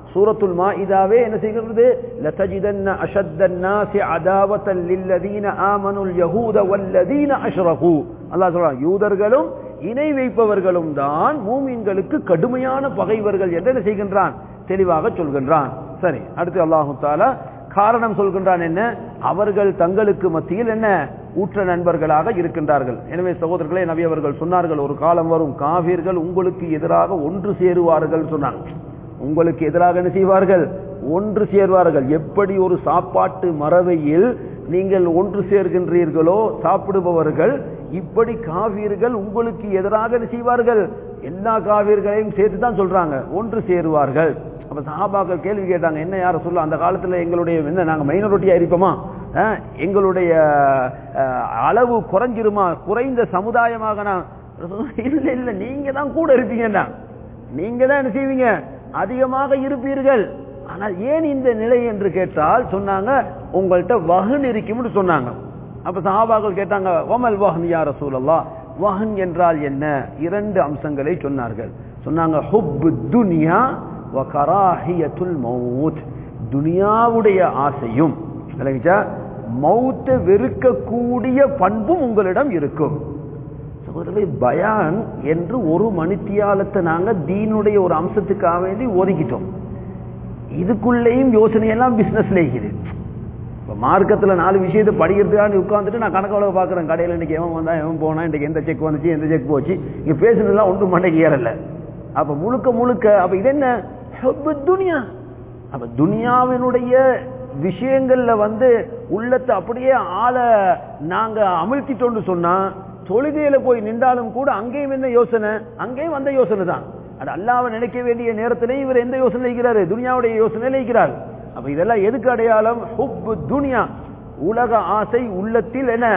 சூரத்துல் மாஇதாவே என்ன செய்கிறது லதஜிதன்ன அஷத்தன் நாசி அதாவத்தன் லில்லதீன ஆமனுல் யஹூத வல்லதீன அஷ்ரகு அல்லாஹ் சொல்றான் யூதர்களும் இணை வைப்பவர்களும் தான் மூமின்களுக்கு கடுமையான பகைவர்கள் என்று என்ன செய்கின்றான் தெளிவாக சொல்கின்றான் சரி அடுத்து அல்லாஹு தாலா காரணம் சொல்கின்றான் என்ன அவர்கள் தங்களுக்கு மத்தியில் என்ன ஊற்ற நண்பர்களாக இருக்கின்றார்கள் எனவே சகோதரர்களே நபி அவர்கள் சொன்னார்கள் ஒரு காலம் வரும் காவிர்கள் உங்களுக்கு எதிராக ஒன்று சேருவார்கள் சொன்னாங்க உங்களுக்கு எதிராக என்ன செய்வார்கள் ஒன்று சேர்வார்கள் எப்படி ஒரு சாப்பாட்டு மறவையில் நீங்கள் ஒன்று சேர்கின்றீர்களோ சாப்பிடுபவர்கள் இப்படி காவியர்கள் உங்களுக்கு எதிராக என்ன செய்வார்கள் எல்லா காவியர்களையும் சேர்த்து தான் சொல்றாங்க ஒன்று சேருவார்கள் அப்ப சஹாபாக்கள் கேள்வி கேட்டாங்க என்ன யார சொல்ல அந்த காலத்துல எங்களுடைய என்ன நாங்க மைனாரிட்டியா இருப்போமா அஹ், எங்களுடைய அஹ், அளவு குறைஞ்சிருமா குறைந்த சமுதாயமாக நான் இல்ல இல்ல நீங்க தான் கூட இருப்பீங்கண்ணா நீங்க தான் என்ன செய்வீங்க அதிகமாக இருப்பீர்கள் ஆனால் ஏன் இந்த நிலை என்று கேட்டால் சொன்னாங்க உங்கள்கிட்ட வகன் இருக்கும்னு சொன்னாங்க அப்ப சஹாபாக்கள் கேட்டாங்க ஒமல் வஹன் யா ரசூலல்லா வஹன் என்றால் என்ன இரண்டு அம்சங்களை சொன்னார்கள் சொன்னாங்க ஹுப்பு துனியா வ கராஹியத்துல் மௌத் துனியாவுடைய ஆசையும் விளங்கிச்சா மௌத்தை வெறுக்கக்கூடிய பண்பும் உங்களிடம் இருக்கும் சகோதரர்களே பயான் என்று ஒரு மணித்தியாலத்தை நாங்க தீனுடைய ஒரு அம்சத்துக்காக வேண்டி ஒதுக்கிட்டோம் இதுக்குள்ளேயும் யோசனையெல்லாம் பிசினஸ்ல இருக்குது இப்போ மார்க்கத்தில் நாலு விஷயத்தை படிக்கிறதுக்காக உட்காந்துட்டு நான் கணக்கு பார்க்குறேன் கடையில் இன்னைக்கு எவன் வந்தா எவன் போனா இன்னைக்கு எந்த செக் வந்துச்சு எந்த செக் போச்சு இங்கே பேசுனதுலாம் ஒன்றும் மண்டைக்கு ஏறல அப்போ முழுக்க முழுக்க அப்போ இது என்ன ஹுப்பு துனியா அப்போ துனியாவினுடைய விஷயங்கள்ல வந்து உள்ளத்தை அப்படியே ஆளை நாங்க அமிழ்த்திட்டோம்னு சொன்னா தொழுகையில போய் நின்றாலும் கூட அங்கேயும் என்ன யோசனை அங்கேயும் வந்த யோசனை தான் அது அல்லாவை நினைக்க வேண்டிய நேரத்திலே இவர் எந்த யோசனை இருக்கிறாரு துனியாவுடைய யோசனை இருக்கிறார் அப்ப இதெல்லாம் எதுக்கு அடையாளம் ஹுப்பு துனியா உலக ஆசை உள்ளத்தில் என்ன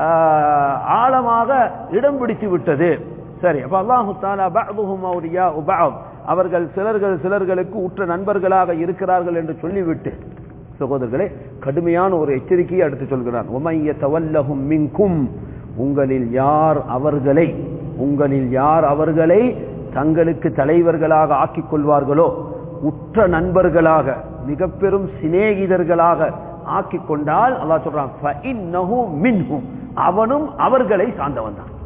ஆஹ், ஆழமாக இடம் பிடித்து விட்டது சரி அப்ப அல்லாஹு தாலா பஅதுஹும் அவுலியாஉ பஅத். அவர்கள் சிலர்கள் சிலர்களுக்கு உற்ற நண்பர்களாக இருக்கிறார்கள் என்று சொல்லிவிட்டு சகோதரர்களே கடுமையான ஒரு எச்சரிக்கையை அடுத்து சொல்கிறான் உமைய தவல்லஹும் மின்கும் உங்களில் யார் அவர்களை உங்களில் யார் அவர்களை தங்களுக்கு தலைவர்களாக ஆக்கிக் கொள்வார்களோ உற்ற நண்பர்களாக மிக பெரும் சிநேகிதர்களாக ஆக்கிக் கொண்டால் அல்லாஹ் சொல்றான் "ஃபஇன்னஹு மின்ஹும்." அவனும் அவர்களை சார்ந்தவன் தான்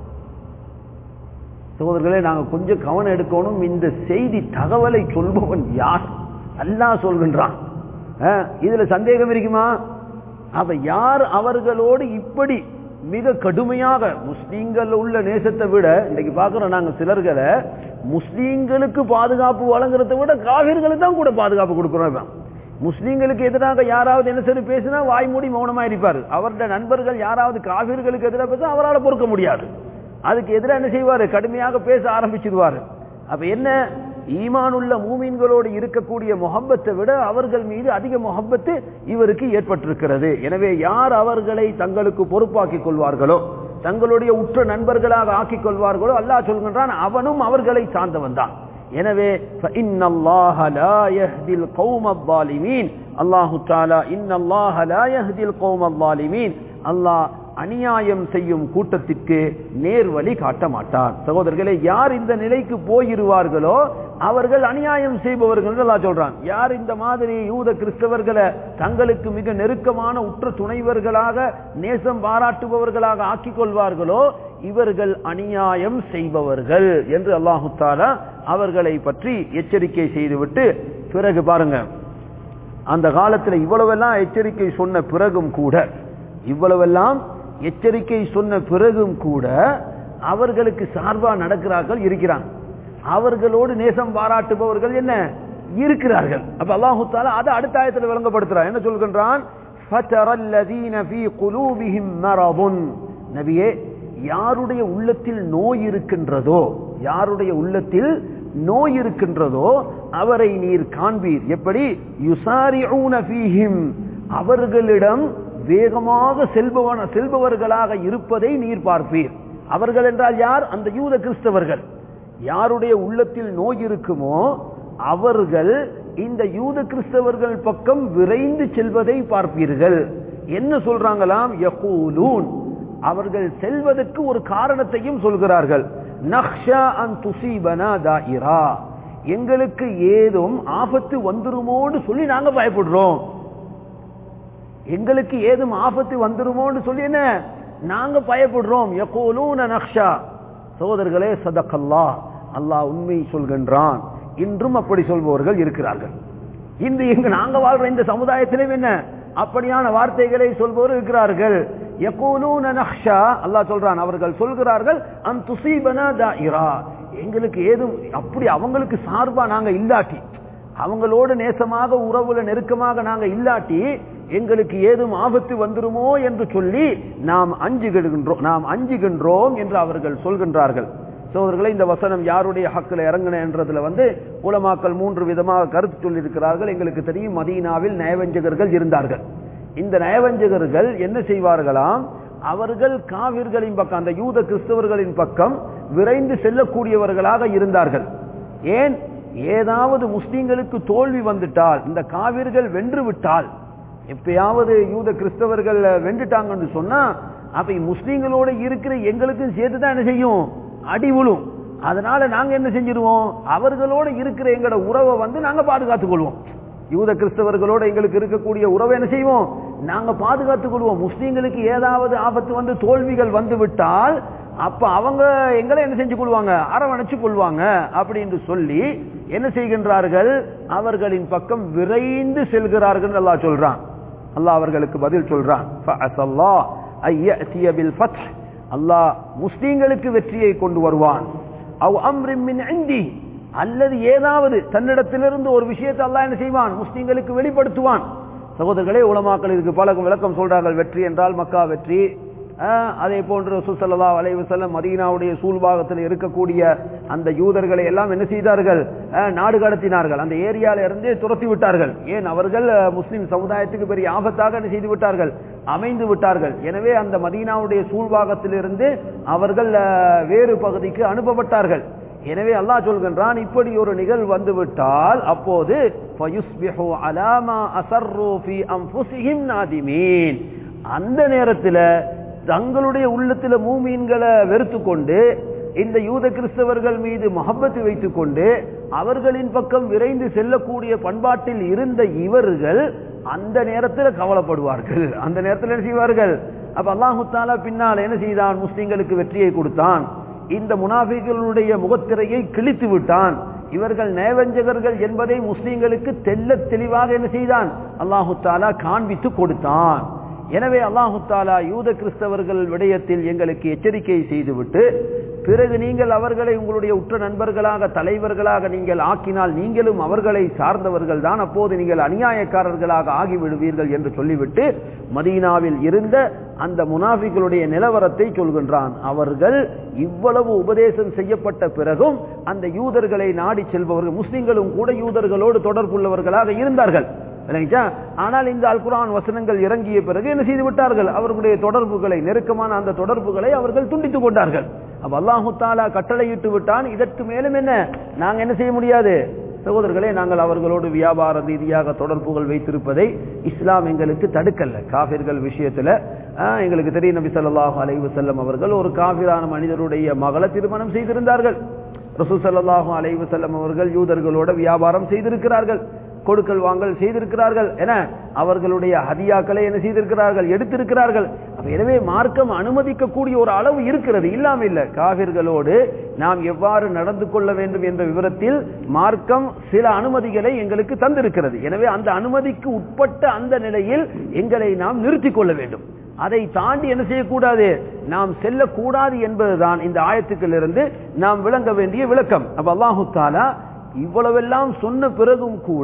சகோதரர்களே நாங்க கொஞ்சம் கவனம் எடுக்கணும் இந்த செய்தி தகவலை சொல்பவன் யார் அல்லாஹ் சொல்கின்றான் அஹ், இதுல சந்தேகம் இருக்குமா அப்ப யார் அவர்களோடு இப்படி மிக கடுமையாக முஸ்லீம்கள் உள்ள நேசத்தை விட இன்னைக்கு பார்க்கிறோம் நாங்க சிலர்களை முஸ்லீம்களுக்கு பாதுகாப்பு வழங்குறதை விட காவிர்களுக்கு தான் கூட பாதுகாப்பு கொடுக்கிறோம் இப்ப. முஸ்லீம்களுக்கு எதிராக யாராவது என்ன சரி பேசினா வாய்மூடி மௌனமா இருப்பார் அவருடைய நண்பர்கள் யாராவது காவிர்களுக்கு எதிராக பேச அவரால் பொறுக்க முடியாது அதுக்கு எதிராக என்ன செய்வாரு கடுமையாக பேச ஆரம்பிச்சிருவாரு அப்ப என்ன ஈமான் உள்ள மூமீன்களோடு இருக்கக்கூடிய முகப்பத்தை விட அவர்கள் மீது அதிக முகப்பத்து இவருக்கு ஏற்பட்டிருக்கிறது எனவே யார் அவர்களை தங்களுக்கு பொறுப்பாக்கிக் கொள்வார்களோ தங்களுடைய உற்ற நண்பர்களாக ஆக்கிக் கொள்வார்களோ அல்லாஹ் சொல்கின்றான் அவனும் அவர்களை சார்ந்தவன் தான் எனவே فإن الله لا يهدي القوم الظالمين அல்லாஹு தாலா إن الله لا يهدي القوم الظالمين அல்லாஹ் அநியாயம் செய்யும் கூட்டத்திற்கு நேர் வழி காட்ட மாட்டான் சகோதரர்களே யார் இந்த நிலைக்கு போயிருவார்களோ அவர்கள் அநியாயம் செய்பவர்கள் என்று அல்லாஹ் சொல்றான் யார் இந்த மாதிரி யூத கிறிஸ்தவர்களை தங்களுக்கு மிக நெருக்கமான உற்ற துணைவர்களாக நேசம் பாராட்டுபவர்களாக ஆக்கிக் கொள்வார்களோ இவர்கள் அநியாயம் செய்பவர்கள் என்று அல்லாஹு தாலா அவர்களை பற்றி எச்சரிக்கை செய்துவிட்டு பிறகு பாருங்க அந்த காலத்துல இவ்வளவெல்லாம் எச்சரிக்கை சொன்ன பிறகும் கூட இவ்வளவெல்லாம் எச்சரிக்கை சொன்ன பிறகும் கூட அவர்களுக்கு சார்பா நடக்கிறார்கள் இருக்கிறாங்க அவர்களோடு நேசம் பாராட்டுபவர்கள் என்ன இருக்கிறார்கள் அப்ப அல்லாஹு தாலா அதை அடுத்த ஆயத்தில் விளங்கப்படுத்துறான் என்ன சொல்கின்றான் فَتَرَى الَّذِينَ فِي قُلُوبِهِم مَرَضٌ நபியே யாருடைய உள்ளத்தில் நோய் இருக்கின்றதோ யாருடைய உள்ளத்தில் நோய் இருக்கின்றதோ அவரை நீர் காண்பீர் எப்படி யுசாரிஊன ஃபீஹிம் அவர்களிடம் வேகமாக செல்பவன செல்பவர்களாக இருப்பதை நீர் பார்ப்பீர் அவர்கள் என்றால் யார் அந்த யூத கிறிஸ்தவர்கள் யாருடைய உள்ளத்தில் நோய் இருக்குமோ அவர்கள் இந்த யூத கிறிஸ்தவர்கள் பக்கம் விரைந்து செல்வதை பார்ப்பீர்கள் என்ன சொல்றாங்களாம் யகூலூன் அவர்கள் செல்வதற்கு ஒரு காரணத்தையும் சொல்கிறார்கள் நக்ஷா அன் துசீபனா தாயிரா எங்களுக்கு ஏதும் ஆபத்து வந்துருமோன்னு சொல்லி நாங்க பயப்படுறோம் எங்களுக்கு ஏதும் ஆபத்து வந்துருமோன்னு சொல்லி என்ன நாங்க பயப்படுறோம் யகூலூன நக்ஷா சகோதரர்களே சதக்கல்லா அல்லாஹ் உண்மை சொல்கின்றான் இன்றும் அப்படி சொல்பவர்கள் இருக்கிறார்கள் இந்த எங்க நாங்க வாழ்ற இந்த சமுதாயத்திலும் என்ன அப்படியான வார்த்தைகளை சொல்பவர் இருக்கிறார்கள் யகூலூன நக்ஷா அல்லாஹ் சொல்றான் அவர்கள் சொல்கிறார்கள் அன் துசீபனா தாயிரா எங்களுக்கு ஏதும் அப்படி அவங்களுக்கு சார்பா நாங்க இல்லாட்டி அவங்களோடு நேசமாக உறவுல நெருக்கமாக நாங்க இல்லாட்டி எங்களுக்கு ஏதும் ஆபத்து வந்துருமோ என்று சொல்லி நாம் அஞ்சுகின்றோம் நாம் அஞ்சுகின்றோம் என்று அவர்கள் சொல்கின்றார்கள் சோதர்களை இந்த வசனம் யாருடைய ஹக்கில் இறங்கின என்றதுல வந்து உலமாக்கள் மூன்று விதமாக கருத்து சொல்லியிருக்கிறார்கள் எங்களுக்கு தெரியும் மதீனாவில் நயவஞ்சகர்கள் இருந்தார்கள் இந்த நயவஞ்சகர்கள் என்ன செய்வார்களாம் அவர்கள் காவிர்களின் பக்கம் அந்த யூத கிறிஸ்தவர்களின் பக்கம் விரைந்து செல்லக்கூடியவர்களாக இருந்தார்கள் ஏன் ஏதாவது முஸ்லிம்களுக்கு தோல்வி வந்துட்டால் இந்த காவிர்கள் வென்று விட்டால் எப்பயாவது யூத கிறிஸ்தவர்கள் வென்றுட்டாங்கன்னு சொன்னா அப்ப முஸ்லீம்களோட இருக்கிற எங்களுக்கும் சேர்த்து தான் என்ன செய்யும் அடி விழும் அதனால நாங்க என்ன செஞ்சிருவோம் அவர்களோட இருக்கிற எங்களோட உறவை வந்து நாங்க பாதுகாத்துக் கொள்வோம் யூத கிறிஸ்தவர்களோட எங்களுக்கு இருக்கக்கூடிய உறவை என்ன செய்வோம் நாங்க பாதுகாத்துக் கொள்வோம் முஸ்லீம்களுக்கு ஏதாவது ஆபத்து வந்து தோல்விகள் வந்து விட்டால் அப்ப அவங்க எங்களை என்ன செஞ்சு கொள்வாங்க அரவணைச்சு கொள்வாங்க அப்படின்னு சொல்லி என்ன செய்கின்றார்கள் அவர்களின் பக்கம் விரைந்து செல்கிறார்கள் அல்லாஹ் சொல்றான் அல்லாஹ் அவர்களுக்கு பதில் சொல்றான் அல்லாஹ் முஸ்லீம்களுக்கு வெற்றியை கொண்டு வருவான் அவ் அம்ரின் இந்தி அல்லது ஏதாவது தன்னிடத்திலிருந்து ஒரு விஷயத்தை அல்லாஹ் என்ன செய்வான் முஸ்லீம்களுக்கு வெளிப்படுத்துவான் சகோதரர்களே உலமாக்கள் இதுக்கு பல விளக்கம் சொல்றார்கள் வெற்றி என்றால் மக்கா வெற்றி அதே போன்று சுசல்லா அலைவசல்லம் மதீனாவுடைய சூழ்பாகத்தில் இருக்கக்கூடிய அந்த யூதர்களை எல்லாம் என்ன செய்தார்கள் நாடு கடத்தினார்கள் அந்த ஏரியால இருந்து துரத்தி விட்டார்கள் ஏன் அவர்கள் முஸ்லிம் சமுதாயத்துக்கு பெரிய ஆபத்தாக என்ன செய்து விட்டார்கள் அமைந்து விட்டார்கள் எனவே அந்த மதீனாவுடைய சூழ்பாகத்திலிருந்து அவர்கள் வேறு பகுதிக்கு அனுப்பப்பட்டார்கள் எனவே அல்லாஹ் சொல்கின்றான் இப்படி ஒரு நிகழ்வு வந்துவிட்டால் அப்போது அந்த நேரத்தில் தங்களுடைய உள்ளத்துல மூமீன்களை வெறுத்து கொண்டு இந்த யூத கிறிஸ்தவர்கள் மீது மஹப்பத்து வைத்துக் கொண்டு அவர்களின் பக்கம் விரைந்து செல்லக்கூடிய பண்பாட்டில் இருந்த இவர்கள் அந்த நேரத்தில் கவலைப்படுவார்கள் அந்த நேரத்தில் என்ன செய்வார்கள் அப்ப அல்லாஹு தாலா பின்னால் என்ன செய்தான் முஸ்லிம்களுக்கு வெற்றியை கொடுத்தான் இந்த முனாஃபிகளுடைய முகத்திரையை கிழித்து விட்டான் இவர்கள் நேவஞ்சகர்கள் என்பதை முஸ்லிம்களுக்கு தெல்ல தெளிவாக என்ன செய்தான் அல்லாஹு தாலா காண்பித்து கொடுத்தான் எனவே அல்லாஹு தாலா யூத கிறிஸ்தவர்கள் விடயத்தில் எங்களுக்கு எச்சரிக்கை செய்துவிட்டு பிறகு நீங்கள் அவர்களை உங்களுடைய உற்ற நண்பர்களாக தலைவர்களாக நீங்கள் ஆக்கினால் நீங்களும் அவர்களை சார்ந்தவர்கள் தான் அப்போது நீங்கள் அநியாயக்காரர்களாக ஆகிவிடுவீர்கள் என்று சொல்லிவிட்டு மதீனாவில் இருந்த அந்த முனாஃபிகளுடைய நிலவரத்தை சொல்கின்றான் அவர்கள் இவ்வளவு உபதேசம் செய்யப்பட்ட பிறகும் அந்த யூதர்களை நாடி செல்பவர்கள் முஸ்லிம்களும் கூட யூதர்களோடு தொடர்புள்ளவர்களாக இருந்தார்கள் ஆனால் இந்த அல் குரான் வசனங்கள் இறங்கிய பிறகு என்ன செய்து விட்டார்கள் அவர்களுடைய தொடர்புகளை நெருக்கமான அந்த தொடர்புகளை அவர்கள் துண்டித்துக் கொண்டார்கள் அப்ப அல்லாஹு தாலா கட்டளையிட்டு விட்டான் இதற்கு மேலும் என்ன நாங்க என்ன செய்ய முடியாது சகோதரர்களே நாங்கள் அவர்களோடு வியாபார ரீதியாக தொடர்புகள் வைத்திருப்பதை இஸ்லாம் எங்களுக்கு தடுக்கல்ல காபிர்கள் விஷயத்துல எங்களுக்கு தெரியும் நபி சொல்லாஹு அலைவு செல்லம் அவர்கள் ஒரு காபிரான மனிதருடைய மகளை திருமணம் செய்திருந்தார்கள் ரசூ சல்லாஹூ அலைவு செல்லம் அவர்கள் யூதர்களோட வியாபாரம் செய்திருக்கிறார்கள் கொடுக்கல் வாங்கல் செய்திருக்கிறார்கள் என அவர்களுடைய ஹதியாக்களை என்ன செய்திருக்கிறார்கள் எடுத்திருக்கிறார்கள் எனவே மார்க்கம் அனுமதிக்கக்கூடிய ஒரு அளவு இருக்கிறது இல்லாம இல்ல காவிர்களோடு நாம் எவ்வாறு நடந்து கொள்ள வேண்டும் என்ற விவரத்தில் மார்க்கம் சில அனுமதிகளை எங்களுக்கு தந்திருக்கிறது எனவே அந்த அனுமதிக்கு உட்பட்ட அந்த நிலையில் எங்களை நாம் நிறுத்திக் கொள்ள வேண்டும் அதை தாண்டி என்ன செய்யக்கூடாது நாம் செல்லக்கூடாது என்பதுதான் இந்த ஆயத்துக்களிலிருந்து நாம் விளங்க வேண்டிய விளக்கம் அப்ப அல்லாஹு தாலா இவ்வளவெல்லாம் சொன்ன பிறகும் கூட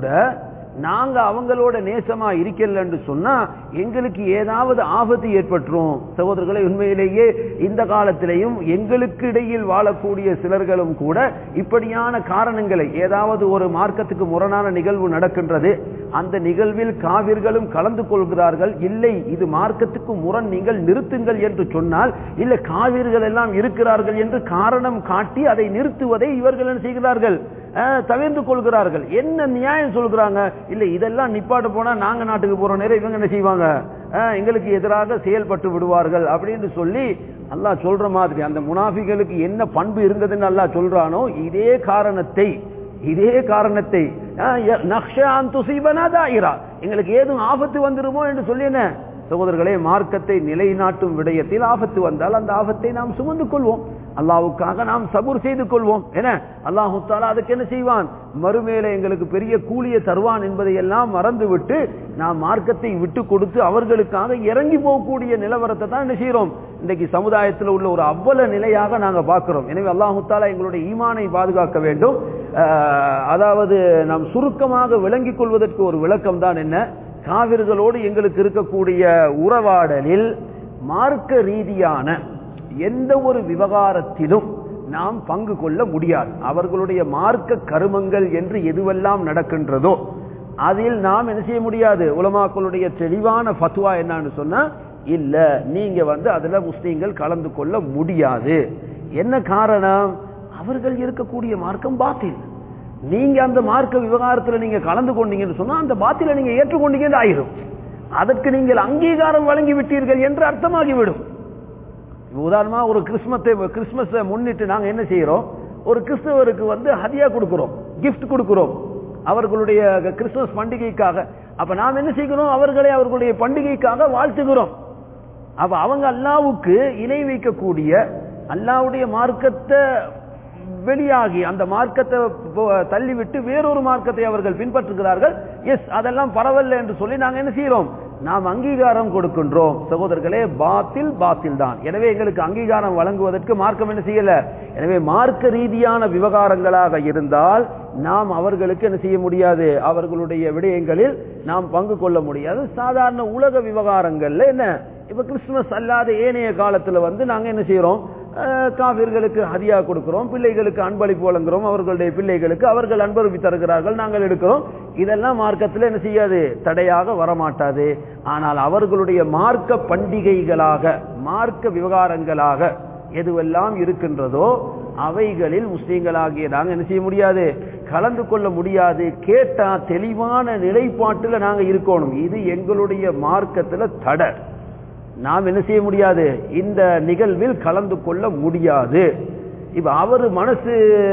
நாங்க அவங்களோட நேசமா இருக்கல என்று சொன்னா எங்களுக்கு ஏதாவது ஆபத்து ஏற்பட்டுரும் சகோதரர்களை உண்மையிலேயே இந்த காலத்திலையும் எங்களுக்கு இடையில் வாழக்கூடிய சிலர்களும் கூட இப்படியான காரணங்களை ஏதாவது ஒரு மார்க்கத்துக்கு முரணான நிகழ்வு நடக்கின்றது அந்த நிகழ்வில் காவிர்களும் கலந்து கொள்கிறார்கள் இல்லை இது மார்க்கத்துக்கு முரண் நீங்கள் நிறுத்துங்கள் என்று சொன்னால் இல்ல காவிர்கள் எல்லாம் இருக்கிறார்கள் என்று காரணம் காட்டி அதை நிறுத்துவதை இவர்கள் என்ன செய்கிறார்கள் தவிர்த்து கொள்கிறார்கள் என்ன நியாயம் சொல்கிறாங்க இல்ல இதெல்லாம் நிப்பாட்டு போனா நாங்க நாட்டுக்கு போற நேரம் இவங்க என்ன செய்வாங்க எங்களுக்கு எதிராக செயல்பட்டு விடுவார்கள் அப்படின்னு சொல்லி அல்லாஹ் சொல்ற மாதிரி அந்த முனாஃபிகளுக்கு என்ன பண்பு இருந்ததுன்னு அல்லாஹ் சொல்றானோ இதே காரணத்தை இதே காரணத்தை ஆஹ், ய- நக்ஷா அன் துசீபனா தாயிரா. எங்களுக்கு ஏதும் ஆபத்து வந்துருமோ என்று சொல்லின சகோதரர்களே மார்க்கத்தை நிலைநாட்டும் விடயத்தில் ஆபத்து வந்தால் அந்த ஆபத்தை நாம் சுமந்து கொள்வோம் அல்லாவுக்காக நாம் சபூர் செய்து கொள்வோம் என அல்லாஹு தாலா அதுக்கு என்ன செய்வான் மறுமேலே எங்களுக்கு பெரிய கூலிய தருவான் என்பதை எல்லாம் மறந்துவிட்டு நாம் மார்க்கத்தை விட்டு கொடுத்து அவர்களுக்காக இறங்கி போகக்கூடிய நிலவரத்தை தான் என்ன செய்யறோம் இன்றைக்கு சமுதாயத்தில் உள்ள ஒரு அவ்வள நிலையாக நாங்க பார்க்கிறோம் எனவே அல்லாஹு தாலா எங்களுடைய ஈமானை பாதுகாக்க வேண்டும் ஆஹ், அதாவது நாம் சுருக்கமாக விளங்கிக் கொள்வதற்கு ஒரு விளக்கம் தான் என்ன காவிர்களோடு எங்களுக்கு இருக்கக்கூடிய உறவாடலில் மார்க்க ரீதியான எந்த ஒரு விவகாரத்திலும் நாம் பங்கு கொள்ள முடியாது அவர்களுடைய மார்க்க கருமங்கள் என்று எதுவெல்லாம் நடக்கின்றதோ அதில் நாம் என்ன செய்ய முடியாது உலமாக்களுடைய தெளிவான ஃபத்வா என்னன்னு சொன்னா இல்ல நீங்க வந்து அதுல முஸ்லீம்கள் கலந்து கொள்ள முடியாது என்ன காரணம் அவர்கள் இருக்கக்கூடிய மார்க்கம் பாத்தில் நீங்க அந்த மார்க்க விவகாரத்துல நீங்க கலந்து கொண்டீங்கன்னு சொன்னா அந்த பாத்தில நீங்க ஏற்றுக்கொண்டீங்கன்னு ஆயிரும் அதற்கு நீங்கள் அங்கீகாரம் வழங்கி விட்டீர்கள் என்று அர்த்தமாகிவிடும் இப்ப உதாரணமா ஒரு கிறிஸ்மத்தை கிறிஸ்மஸை முன்னிட்டு நாங்க என்ன செய்யறோம் ஒரு கிறிஸ்தவருக்கு வந்து ஹதியா கொடுக்கிறோம் gift கொடுக்கிறோம் அவர்களுடைய கிறிஸ்துமஸ் பண்டிகைக்காக அப்ப நாம் என்ன செய்கிறோம் அவர்களை அவர்களுடைய பண்டிகைக்காக வாழ்த்துகிறோம் அப்ப அவங்க அல்லாவுக்கு இணை வைக்கக்கூடிய அல்லாவுடைய மார்க்கத்தை வெளியாகி அந்த மார்க்கத்தை போ- தள்ளிவிட்டு வேறொரு மார்க்கத்தை அவர்கள் பின்பற்றுகிறார்கள் எஸ் அதெல்லாம் பரவாயில்ல என்று சொல்லி நாங்க என்ன செய்யறோம் நாம் அங்கீகாரம் கொடுக்கின்றோம் சகோதரர்களே பாத்தில் பாத்தில் தான் எனவே எங்களுக்கு அங்கீகாரம் வழங்குவதற்கு மார்க்கம் என்ன செய்யல எனவே மார்க்க ரீதியான விவகாரங்களாக இருந்தால் நாம் அவர்களுக்கு என்ன செய்ய முடியாது அவர்களுடைய விடயங்களில் நாம் பங்கு கொள்ள முடியாது சாதாரண உலக விவகாரங்கள்ல என்ன இப்ப கிறிஸ்துமஸ் அல்லாத ஏனைய காலத்துல வந்து நாங்க என்ன செய்யறோம் அஹ், காபிர்களுக்கு ஹதியா கொடுக்கிறோம் பிள்ளைகளுக்கு அன்பளிப்பு வழங்குறோம் அவர்களுடைய பிள்ளைகளுக்கு அவர்கள் அன்பளிப்பு தருகிறார்கள் நாங்கள் எடுக்கிறோம் இதெல்லாம் மார்க்கத்தில் என்ன செய்யாது தடையாக வரமாட்டாது ஆனால் அவர்களுடைய மார்க்க பண்டிகைகளாக மார்க்க விவகாரங்களாக எதுவெல்லாம் இருக்கின்றதோ அவைகளில் முஸ்லீம்களாகிய நாங்க என்ன செய்ய முடியாது கலந்து கொள்ள முடியாது கேட்டா தெளிவான நிலைப்பாட்டுல நாங்க இருக்கணும் இது எங்களுடைய மார்க்கத்துல தடை நாம் என்ன செய்ய முடியாது இந்த நிகழ்வில் கலந்து கொள்ள முடியாது இப்ப அவர் மனசு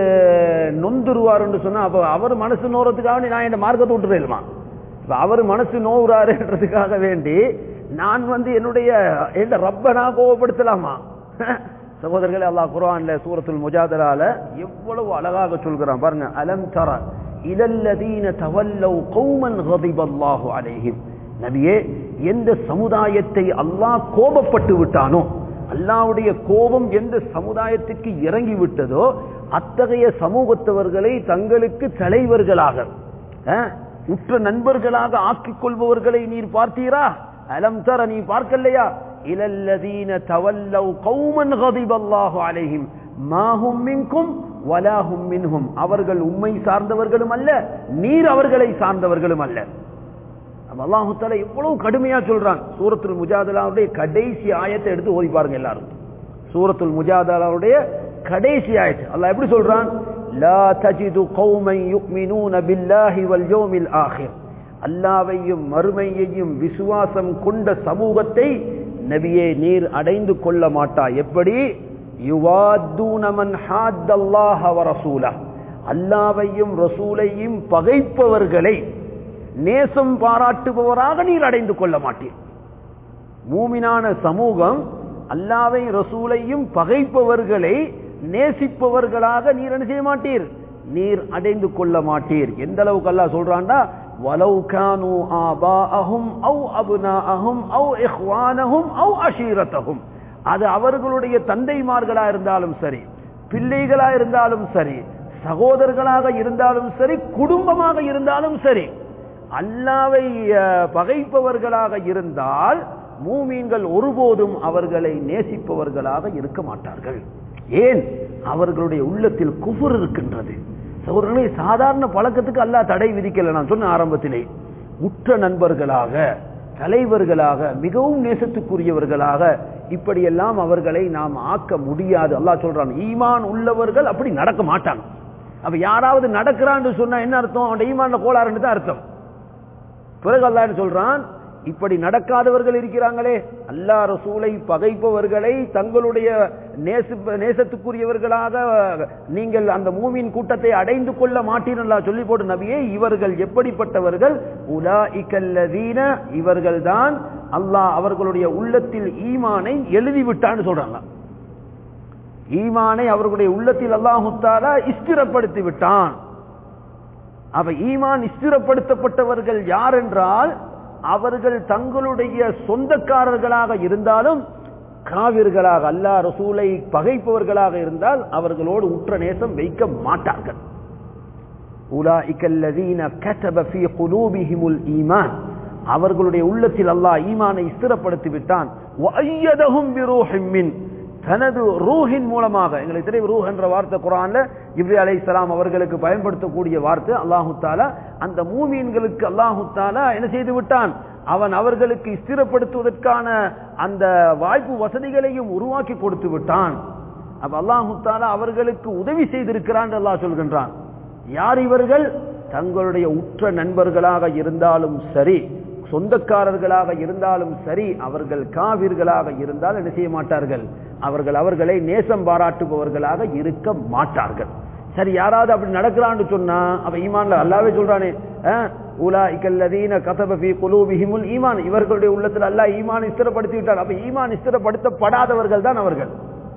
நொந்துருவாருன்னு சொன்னா அப்ப அவர் மனசு நோறதுக்காக நான் இந்த மார்க்கத்தை விட்டுருமா இப்ப அவர் மனசு நோவுறாருன்றதுக்காக வேண்டி நான் வந்து என்னுடைய என் ரப்ப நான் கோவப்படுத்தலாமா சகோதரர்களே அல்லாஹ் குர்ஆன்ல சூரத்துல் முஜாதலால எவ்வளவு அழகாக சொல்கிறான் பாருங்க அலம் தர இலல்லதீன தவல்லவ் கௌமன் கதிபல்லாஹு அலைஹிம் நபியே எந்த சமுதாயத்தை அல்லாஹ் கோபப்பட்டு விட்டானோ அல்லாஹ்வுடைய கோபம் எந்த சமுதாயத்துக்கு இறங்கி விட்டதோ அத்தகைய சமூகத்தவர்களை தங்களுக்கு தலைவர்களாக அஹ், உற்ற நண்பர்களாக ஆக்கிக் கொள்பவர்களை நீர் பார்த்தீரா அலம் தர நீ பார்க்கலையா இலல்லதீன தவல்லவ் கௌமன் கதிபல்லாஹு அலைஹிம் மாஹும் மின்கும் வலாஹும் மின்ஹும் அவர்கள் உம்மை சார்ந்தவர்களும் அல்ல நீர் அவர்களை சார்ந்தவர்களும் அல்ல அப்ப அல்லாஹு தஆலா எவ்வளவு கடுமையா சொல்றான் சூரத்துல் முஜாதலாவுடைய கடைசி ஆயத்தை எடுத்து ஓதி பாருங்க எல்லாரும் சூரத்துல் முஜாதலாவுடைய கடைசி ஆயத்து அல்லாஹ் எப்படி சொல்றான் லா தஜிது கௌமன் யுக்மினூன பில்லாஹி வல் யௌமில் ஆகிர் அல்லாவையும் மறுமையையும் விசுவாசம் கொண்ட சமூகத்தை நபியே நீர் அடைந்து கொள்ள மாட்டாய் எப்படி யுவாத்தூன மன் ஹாத்தல்லாஹ வ ரசூலஹ் அல்லாவையும் ரசூலையும் பகைப்பவர்களை நேசம் பாராட்டுபவராக நீர் அடைந்து கொள்ள மாட்டீர் மூமினான சமூகம் அல்லாவை ரசூலையும் பகைப்பவர்களை நேசிப்பவர்களாக நீர் என்ன செய்ய மாட்டீர் நீர் அடைந்து கொள்ள மாட்டீர் எந்த அளவுக்கு அல்லாஹ் சொல்றான்டா வலவ் கானு ஆபாஅஹும் அவ் அப்னாஅஹும் அவ் இஹ்வானஹும் அவ் அஷீரத்தஹும் அது அவர்களுடைய தந்தைமார்களா இருந்தாலும் சரி பிள்ளைகளா இருந்தாலும் சரி சகோதரர்களாக இருந்தாலும் சரி குடும்பமாக இருந்தாலும் சரி அல்லாவை அஹ், பகைப்பவர்களாக இருந்தால் மூமீன்கள் ஒருபோதும் அவர்களை நேசிப்பவர்களாக இருக்க மாட்டார்கள் ஏன் அவர்களுடைய உள்ளத்தில் குஃபுர் இருக்கின்றது சகோதரர்களை சாதாரண பழக்கத்துக்கு அல்லாஹ் தடை விதிக்கல நான் சொன்ன ஆரம்பத்திலே உற்ற நண்பர்களாக தலைவர்களாக மிகவும் நேசத்துக்குரியவர்களாக இப்படியெல்லாம் அவர்களை நாம் ஆக்க முடியாது அல்லாஹ் சொல்றான் ஈமான் உள்ளவர்கள் அப்படி நடக்க மாட்டாங்க அப்ப யாராவது நடக்கிறான்னு சொன்னா என்ன அர்த்தம் அவன் ஈமான்ல கோளாறுன்னு தான் அர்த்தம் பிறகு அல்லாஹ் சொல்றான் இப்படி நடக்காதவர்கள் இருக்கிறாங்களே அல்லா ரசூலை பகைப்பவர்களை தங்களுடைய நேச நேசத்துக்குரியவர்களாக நீங்கள் அந்த மூவின் கூட்டத்தை அடைந்து கொள்ள மாட்டீர்களா சொல்லி போட்டு நபியே இவர்கள் எப்படிப்பட்டவர்கள் உலா இக்கல்லதீன இவர்கள் தான் அல்லாஹ் அவர்களுடைய உள்ளத்தில் ஈமானை எழுதிவிட்டான்னு சொல்றாங்க ஈமானை அவர்களுடைய உள்ளத்தில் அல்லாஹுத்தாலா ஸ்திரப்படுத்தி விட்டான் அவ ஈமான் ஸ்திரப்படுத்தப்பட்டவர்கள் யார் என்றால் அவர்கள் தங்களுடைய சொந்தக்காரர்களாக இருந்தாலும் காவிர்களாக அல்லா ரசூலை பகைப்பவர்களாக இருந்தால் அவர்களோடு உற்ற நேசம் வைக்க மாட்டார்கள் அவர்களுடைய உள்ளத்தில் அல்லாஹ் ஈமானை ஸ்திரப்படுத்தி விட்டான் தனது ரூஹின் மூலமாக எங்களுக்கு தெரியும் ரூஹ் என்ற வார்த்தை குரான்ல இப்ரி அலை இஸ்லாம் அவர்களுக்கு பயன்படுத்தக்கூடிய வார்த்தை அல்லாஹு தாலா அந்த மூமீன்களுக்கு அல்லாஹு தாலா என்ன செய்து விட்டான் அவன் அவர்களுக்கு ஸ்திரப்படுத்துவதற்கான அந்த வாய்ப்பு வசதிகளையும் உருவாக்கி கொடுத்து விட்டான் அப்ப அல்லாஹு தாலா அவர்களுக்கு உதவி செய்திருக்கிறான் அல்லாஹ் சொல்கின்றான் யார் இவர்கள் தங்களுடைய உற்ற நண்பர்களாக இருந்தாலும் சரி சொந்தக்காரர்களாக இருந்தாலும் சரி அவர்கள் காவிர்களாக இருந்தால் என்ன செய்ய மாட்டார்கள் அவர்கள் அவர்களை நேசம் பாராட்டுபவர்களாக இருக்க மாட்டார்கள் சரி யாராவது அப்படி நடக்கிறான்னு சொன்னா அவ ஈமான்ல அல்லாவே சொல்றானே உலா இக்கல்லதீன கதபி குலூபிஹிமுல் ஈமான் இவர்களுடைய உள்ளத்தில் அல்லாஹ் ஈமான் ஸ்திரப்படுத்தி விட்டார் அப்ப ஈமான் ஸ்திரப்படுத்தப்படாதவர்கள் தான் அவர்கள்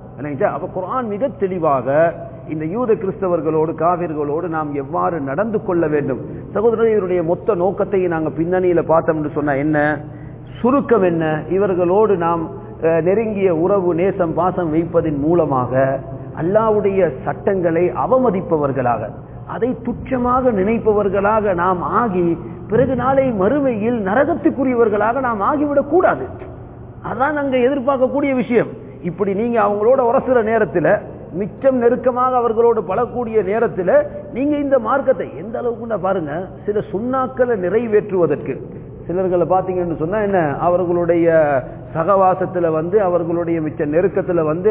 அப்ப குரான் மிக தெளிவாக இந்த யூத கிறிஸ்தவர்களோடு காவிர்களோடு நாம் எவ்வாறு நடந்து கொள்ள வேண்டும் சகோதரர் இவருடைய மொத்த நோக்கத்தை நாங்கள் பின்னணியில பார்த்தோம்னு சொன்னா என்ன சுருக்கம் என்ன இவர்களோடு நாம் நெருங்கிய உறவு நேசம் பாசம் வைப்பதன் மூலமாக அல்லாவுடைய சட்டங்களை அவமதிப்பவர்களாக அதை துச்சமாக நினைப்பவர்களாக நாம் ஆகி பிறகு நாளை மறுமையில் நரகத்துக்குரியவர்களாக நாம் ஆகிவிடக் கூடாது அதான் அங்க எதிர்பார்க்கக்கூடிய விஷயம் இப்படி நீங்க அவங்களோட உரசுற நேரத்தில் மிச்சம் நெருக்கமாக அவர்களோடு பழக்கூடிய நேரத்தில் நீங்க இந்த மார்க்கத்தை எந்த அளவுக்கு பாருங்க சில சுண்ணாக்களை நிறைவேற்றுவதற்கு சிலர்களை பார்த்தீங்கன்னு சொன்னா என்ன அவர்களுடைய சகவாசத்துல வந்து அவர்களுடைய மிச்ச நெருக்கத்துல வந்து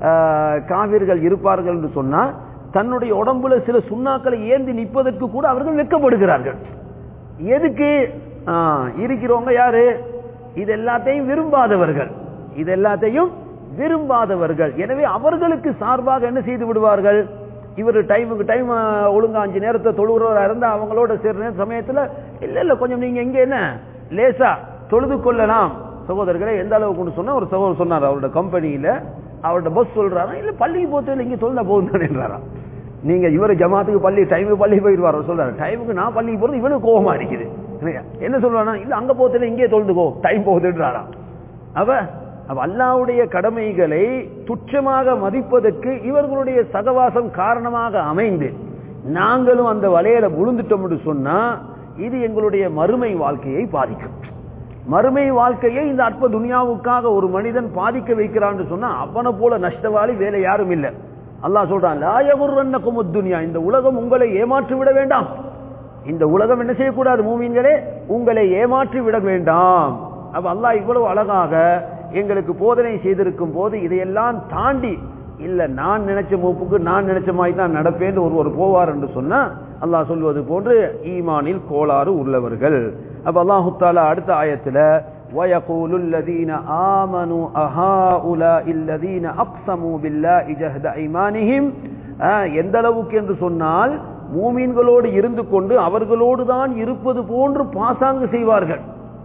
காவிர்கள் இருப்பார்கள் என்று சொன்னா தன்னுடைய உடம்புல சில சுண்ணாக்களை ஏந்தி நிற்பதற்கு கூட அவர்கள் வெக்கப்படுகிறார்கள் எதுக்கு இருக்கிறவங்க யாரு இது எல்லாத்தையும் விரும்பாதவர்கள் இது எல்லாத்தையும் விரும்பாதவர்கள் எனவே அவர்களுக்கு சார்பாக என்ன செய்து விடுவார்கள் இவர் டைமுக்கு டைம் ஒழுங்கா அஞ்சு நேரத்தை தொழுகிறவரா இருந்தா அவங்களோட சேர்ற சமயத்துல இல்ல இல்ல கொஞ்சம் நீங்க இங்க என்ன லேசா தொழுது கொள்ளலாம் சகோதரர்களை எந்த அளவுக்கு சொன்னா ஒரு சகோதரர் சொன்னார் அவரோட கம்பெனியில அவரோட பஸ் சொல்றாரா இல்ல பள்ளிக்கு போறது இங்க தொழுதா போகுதுன்றாரா நீங்க இவர் ஜமாத்துக்கு பள்ளி டைமுக்கு பள்ளி போயிடுவார் சொல்றாரு டைமுக்கு நான் பள்ளிக்கு போறது இவனுக்கு கோபமா அடிக்குது என்ன சொல்றானா இல்ல அங்க போறது இங்கே தொழுதுக்கோ டைம் போகுதுன்றாரா அவ அப்ப அல்லாவுடைய கடமைகளை துச்சமாக மதிப்பதற்கு இவர்களுடைய சகவாசம் காரணமாக அமைந்து நாங்களும் அந்த வலையில விழுந்துட்டோம் என்று சொன்னா இது எங்களுடைய மறுமை வாழ்க்கையை பாதிக்கும் மறுமை வாழ்க்கையை இந்த அற்ப துனியாவுக்காக ஒரு மனிதன் பாதிக்க வைக்கிறான்னு சொன்னா அவனை போல நஷ்டவாளி வேலை யாரும் இல்லை அல்லாஹ் சொல்றான் லாயகுர்ரன்னக்கும் துனியா இந்த உலகம் உங்களை ஏமாற்றி விட வேண்டாம் இந்த உலகம் என்ன செய்யக்கூடாது மூமீன்களே உங்களை ஏமாற்றி விட வேண்டாம் அப்ப அல்லாஹ் இவ்வளவு அழகாக எங்களுக்கு போதனை செய்திருக்கும் போது இதையெல்லாம் தாண்டி இல்ல நான் நினைச்ச மூப்புக்கு நான் நினைச்ச மாதிரி தான் நடப்பேன் ஒருவர் போவார் என்று சொன்னா அல்லாஹ் சொல்வது போன்று ஈமானில் கோளாறு உள்ளவர்கள் அப்ப அல்லாஹு தாலா அடுத்த ஆயத்துல ويقول الذين آمنوا أهؤلاء الذين أقسموا بالله جهد أيمانهم எந்த அளவுக்கு என்று சொன்னால் மூமீன்களோடு இருந்து கொண்டு அவர்களோடு தான் இருப்பது போன்று பாசாங்கு செய்வார்கள்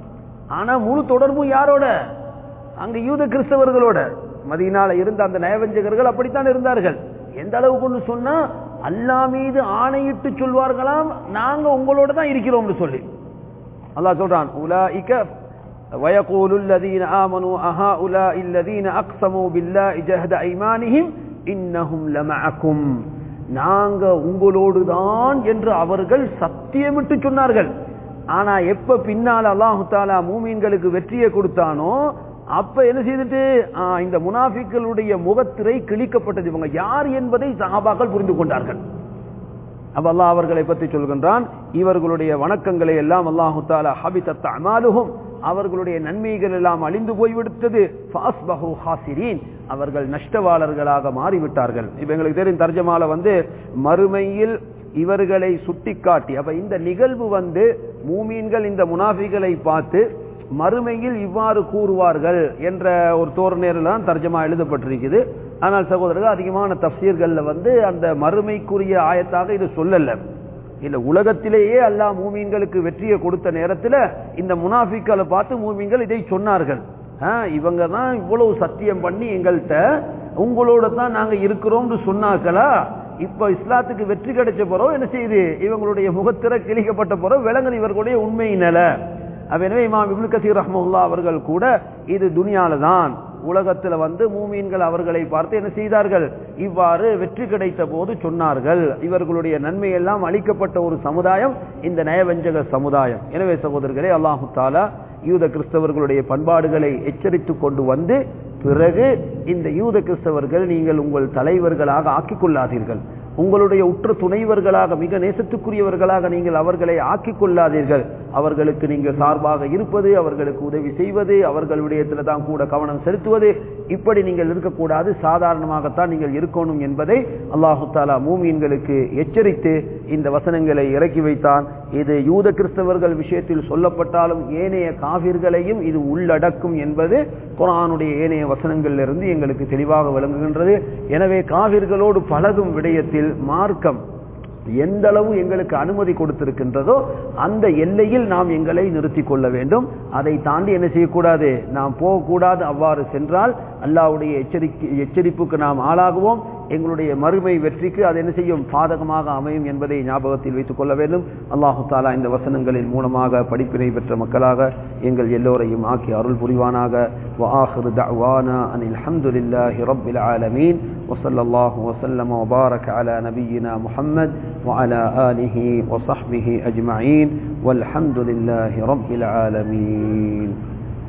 ஆனா முழு தொடர்பு யாரோட அங்க யூத கிறிஸ்தவர்களோட மதியனால இருந்த அந்த நயவஞ்சகர்கள் அப்படித்தான் இருந்தார்கள் எந்த அளவுக்கு சொன்னா அல்லா மீது ஆணையிட்டு சொல்வார்களாம் நாங்க உங்களோட தான் இருக்கிறோம்னு சொல்லி அல்லாஹ் சொல்றான் உலாஇக ويقول الذين آمنوا أهؤلاء الذين أقسموا بالله جهد أيمانهم إنهم لمعكم நாங்க உங்களோடு தான் என்று அவர்கள் சத்தியமிட்டு சொன்னார்கள் ஆனா எப்ப பின்னால் அல்லாஹு தாலா மூமீன்களுக்கு வெற்றியை கொடுத்தானோ அப்ப என்ன செய்துட்டு இந்த முனாஃபிக்களுடைய முகத்திரை கிழிக்கப்பட்டது இவங்க யார் என்பதை சஹாபாக்கள் புரிந்து கொண்டார்கள் அப்ப அல்லாஹ் அவர்களை பற்றி சொல்கின்றான் இவர்களுடைய வணக்கங்களை எல்லாம் அல்லாஹு தாலா ஹபிதத் அமாலுகும் அவர்களுடைய நன்மைகள் எல்லாம் அழிந்து போய்விடுத்தது அவர்கள் நஷ்டவாளர்களாக மாறிவிட்டார்கள் இப்ப எங்களுக்கு தெரியும் தர்ஜமால வந்து மறுமையில் இவர்களை சுட்டிக்காட்டி அப்ப இந்த நிகழ்வு வந்து மூமீன்கள் இந்த முனாஃபிகளை பார்த்து மறுமையில் இவ்வாறு கூறுவார்கள் என்ற ஒரு தோரணையில தான் தர்ஜமா எழுதப்பட்டிருக்குது ஆனால் சகோதரர்கள் அதிகமான தப்சீர்கள்ல வந்து அந்த மறுமைக்குரிய ஆயத்தாக இது சொல்லல இல்ல உலகத்திலேயே அல்லாஹ் மூமீன்களுக்கு வெற்றியை கொடுத்த நேரத்துல இந்த முனாஃபிக்களை பார்த்து மூமீன்கள் இதை சொன்னார்கள் இவங்க தான் இவ்வளவு சத்தியம் பண்ணி எங்கள்கிட்ட உங்களோட தான் நாங்க இருக்கிறோம்னு சொன்னாங்களா இப்ப இஸ்லாத்துக்கு வெற்றி கிடைச்ச போறோம் என்ன செய்யுது இவங்களுடைய முகத்திர கிழிக்கப்பட்ட போறோம் விலங்குகள் இவர்களுடைய உண்மை நில எனவே இமாம் இப்னு கசீர் ரஹ்முல்லா அவர்கள் கூட இது துனியால தான் உலகத்துல வந்து மூமீன்கள் அவர்களை பார்த்து என்ன செய்தார்கள் இவ்வாறு வெற்றி கிடைத்த போது சொன்னார்கள் இவர்களுடைய நன்மை எல்லாம் அளிக்கப்பட்ட ஒரு சமுதாயம் இந்த நயவஞ்சக சமுதாயம் எனவே சகோதரர்களே அல்லாஹு தாலா யூத கிறிஸ்தவர்களுடைய பண்பாடுகளை எச்சரித்து கொண்டு வந்து பிறகு இந்த யூத கிறிஸ்தவர்கள் நீங்கள் உங்கள் தலைவர்களாக ஆக்கிக் கொள்ளாதீர்கள் உங்களுடைய உற்ற துணைவர்களாக மிக நேசத்துக்குரியவர்களாக நீங்கள் அவர்களை ஆக்கிக் கொள்ளாதீர்கள் அவர்களுக்கு நீங்கள் சார்பாக இருப்பது அவர்களுக்கு உதவி செய்வது அவர்களுடைய தான் கூட கவனம் செலுத்துவது இப்படி நீங்கள் இருக்கக்கூடாது சாதாரணமாகத்தான் நீங்கள் இருக்கணும் என்பதை அல்லாஹு தாலா மூமீன்களுக்கு எச்சரித்து இந்த வசனங்களை இறக்கி வைத்தான் இது யூத கிறிஸ்தவர்கள் விஷயத்தில் சொல்லப்பட்டாலும் ஏனைய காவிர்களையும் இது உள்ளடக்கும் என்பது குரானுடைய ஏனைய வசனங்களிலிருந்து எங்களுக்கு தெளிவாக விளங்குகின்றது எனவே காவிர்களோடு பழகும் விடயத்தில் மார்க்கம் எந்த அளவு எங்களுக்கு அனுமதி கொடுத்திருக்கின்றதோ அந்த எல்லையில் நாம் எங்களை நிறுத்தி கொள்ள வேண்டும் அதை தாண்டி என்ன செய்யக்கூடாது நாம் போகக்கூடாது அவ்வாறு சென்றால் அல்லாவுடைய எச்சரிக்கை எச்சரிப்புக்கு நாம் ஆளாகுவோம் எங்களுடைய மறுமை வெற்றிக்கு அது என்ன செய்யும் பாதகமாக அமையும் என்பதை ஞாபகத்தில் வைத்துக் கொள்ள வேண்டும் அல்லாஹு தாலா இந்த வசனங்களின் மூலமாக படிப்பினை பெற்ற மக்களாக எங்கள் எல்லோரையும் ஆக்கி அருள் புரிவானாக وآخر دعوانا أن الحمد لله رب العالمين وصلى الله وسلم وبارك على نبينا محمد وعلى آله وصحبه أجمعين والحمد لله رب العالمين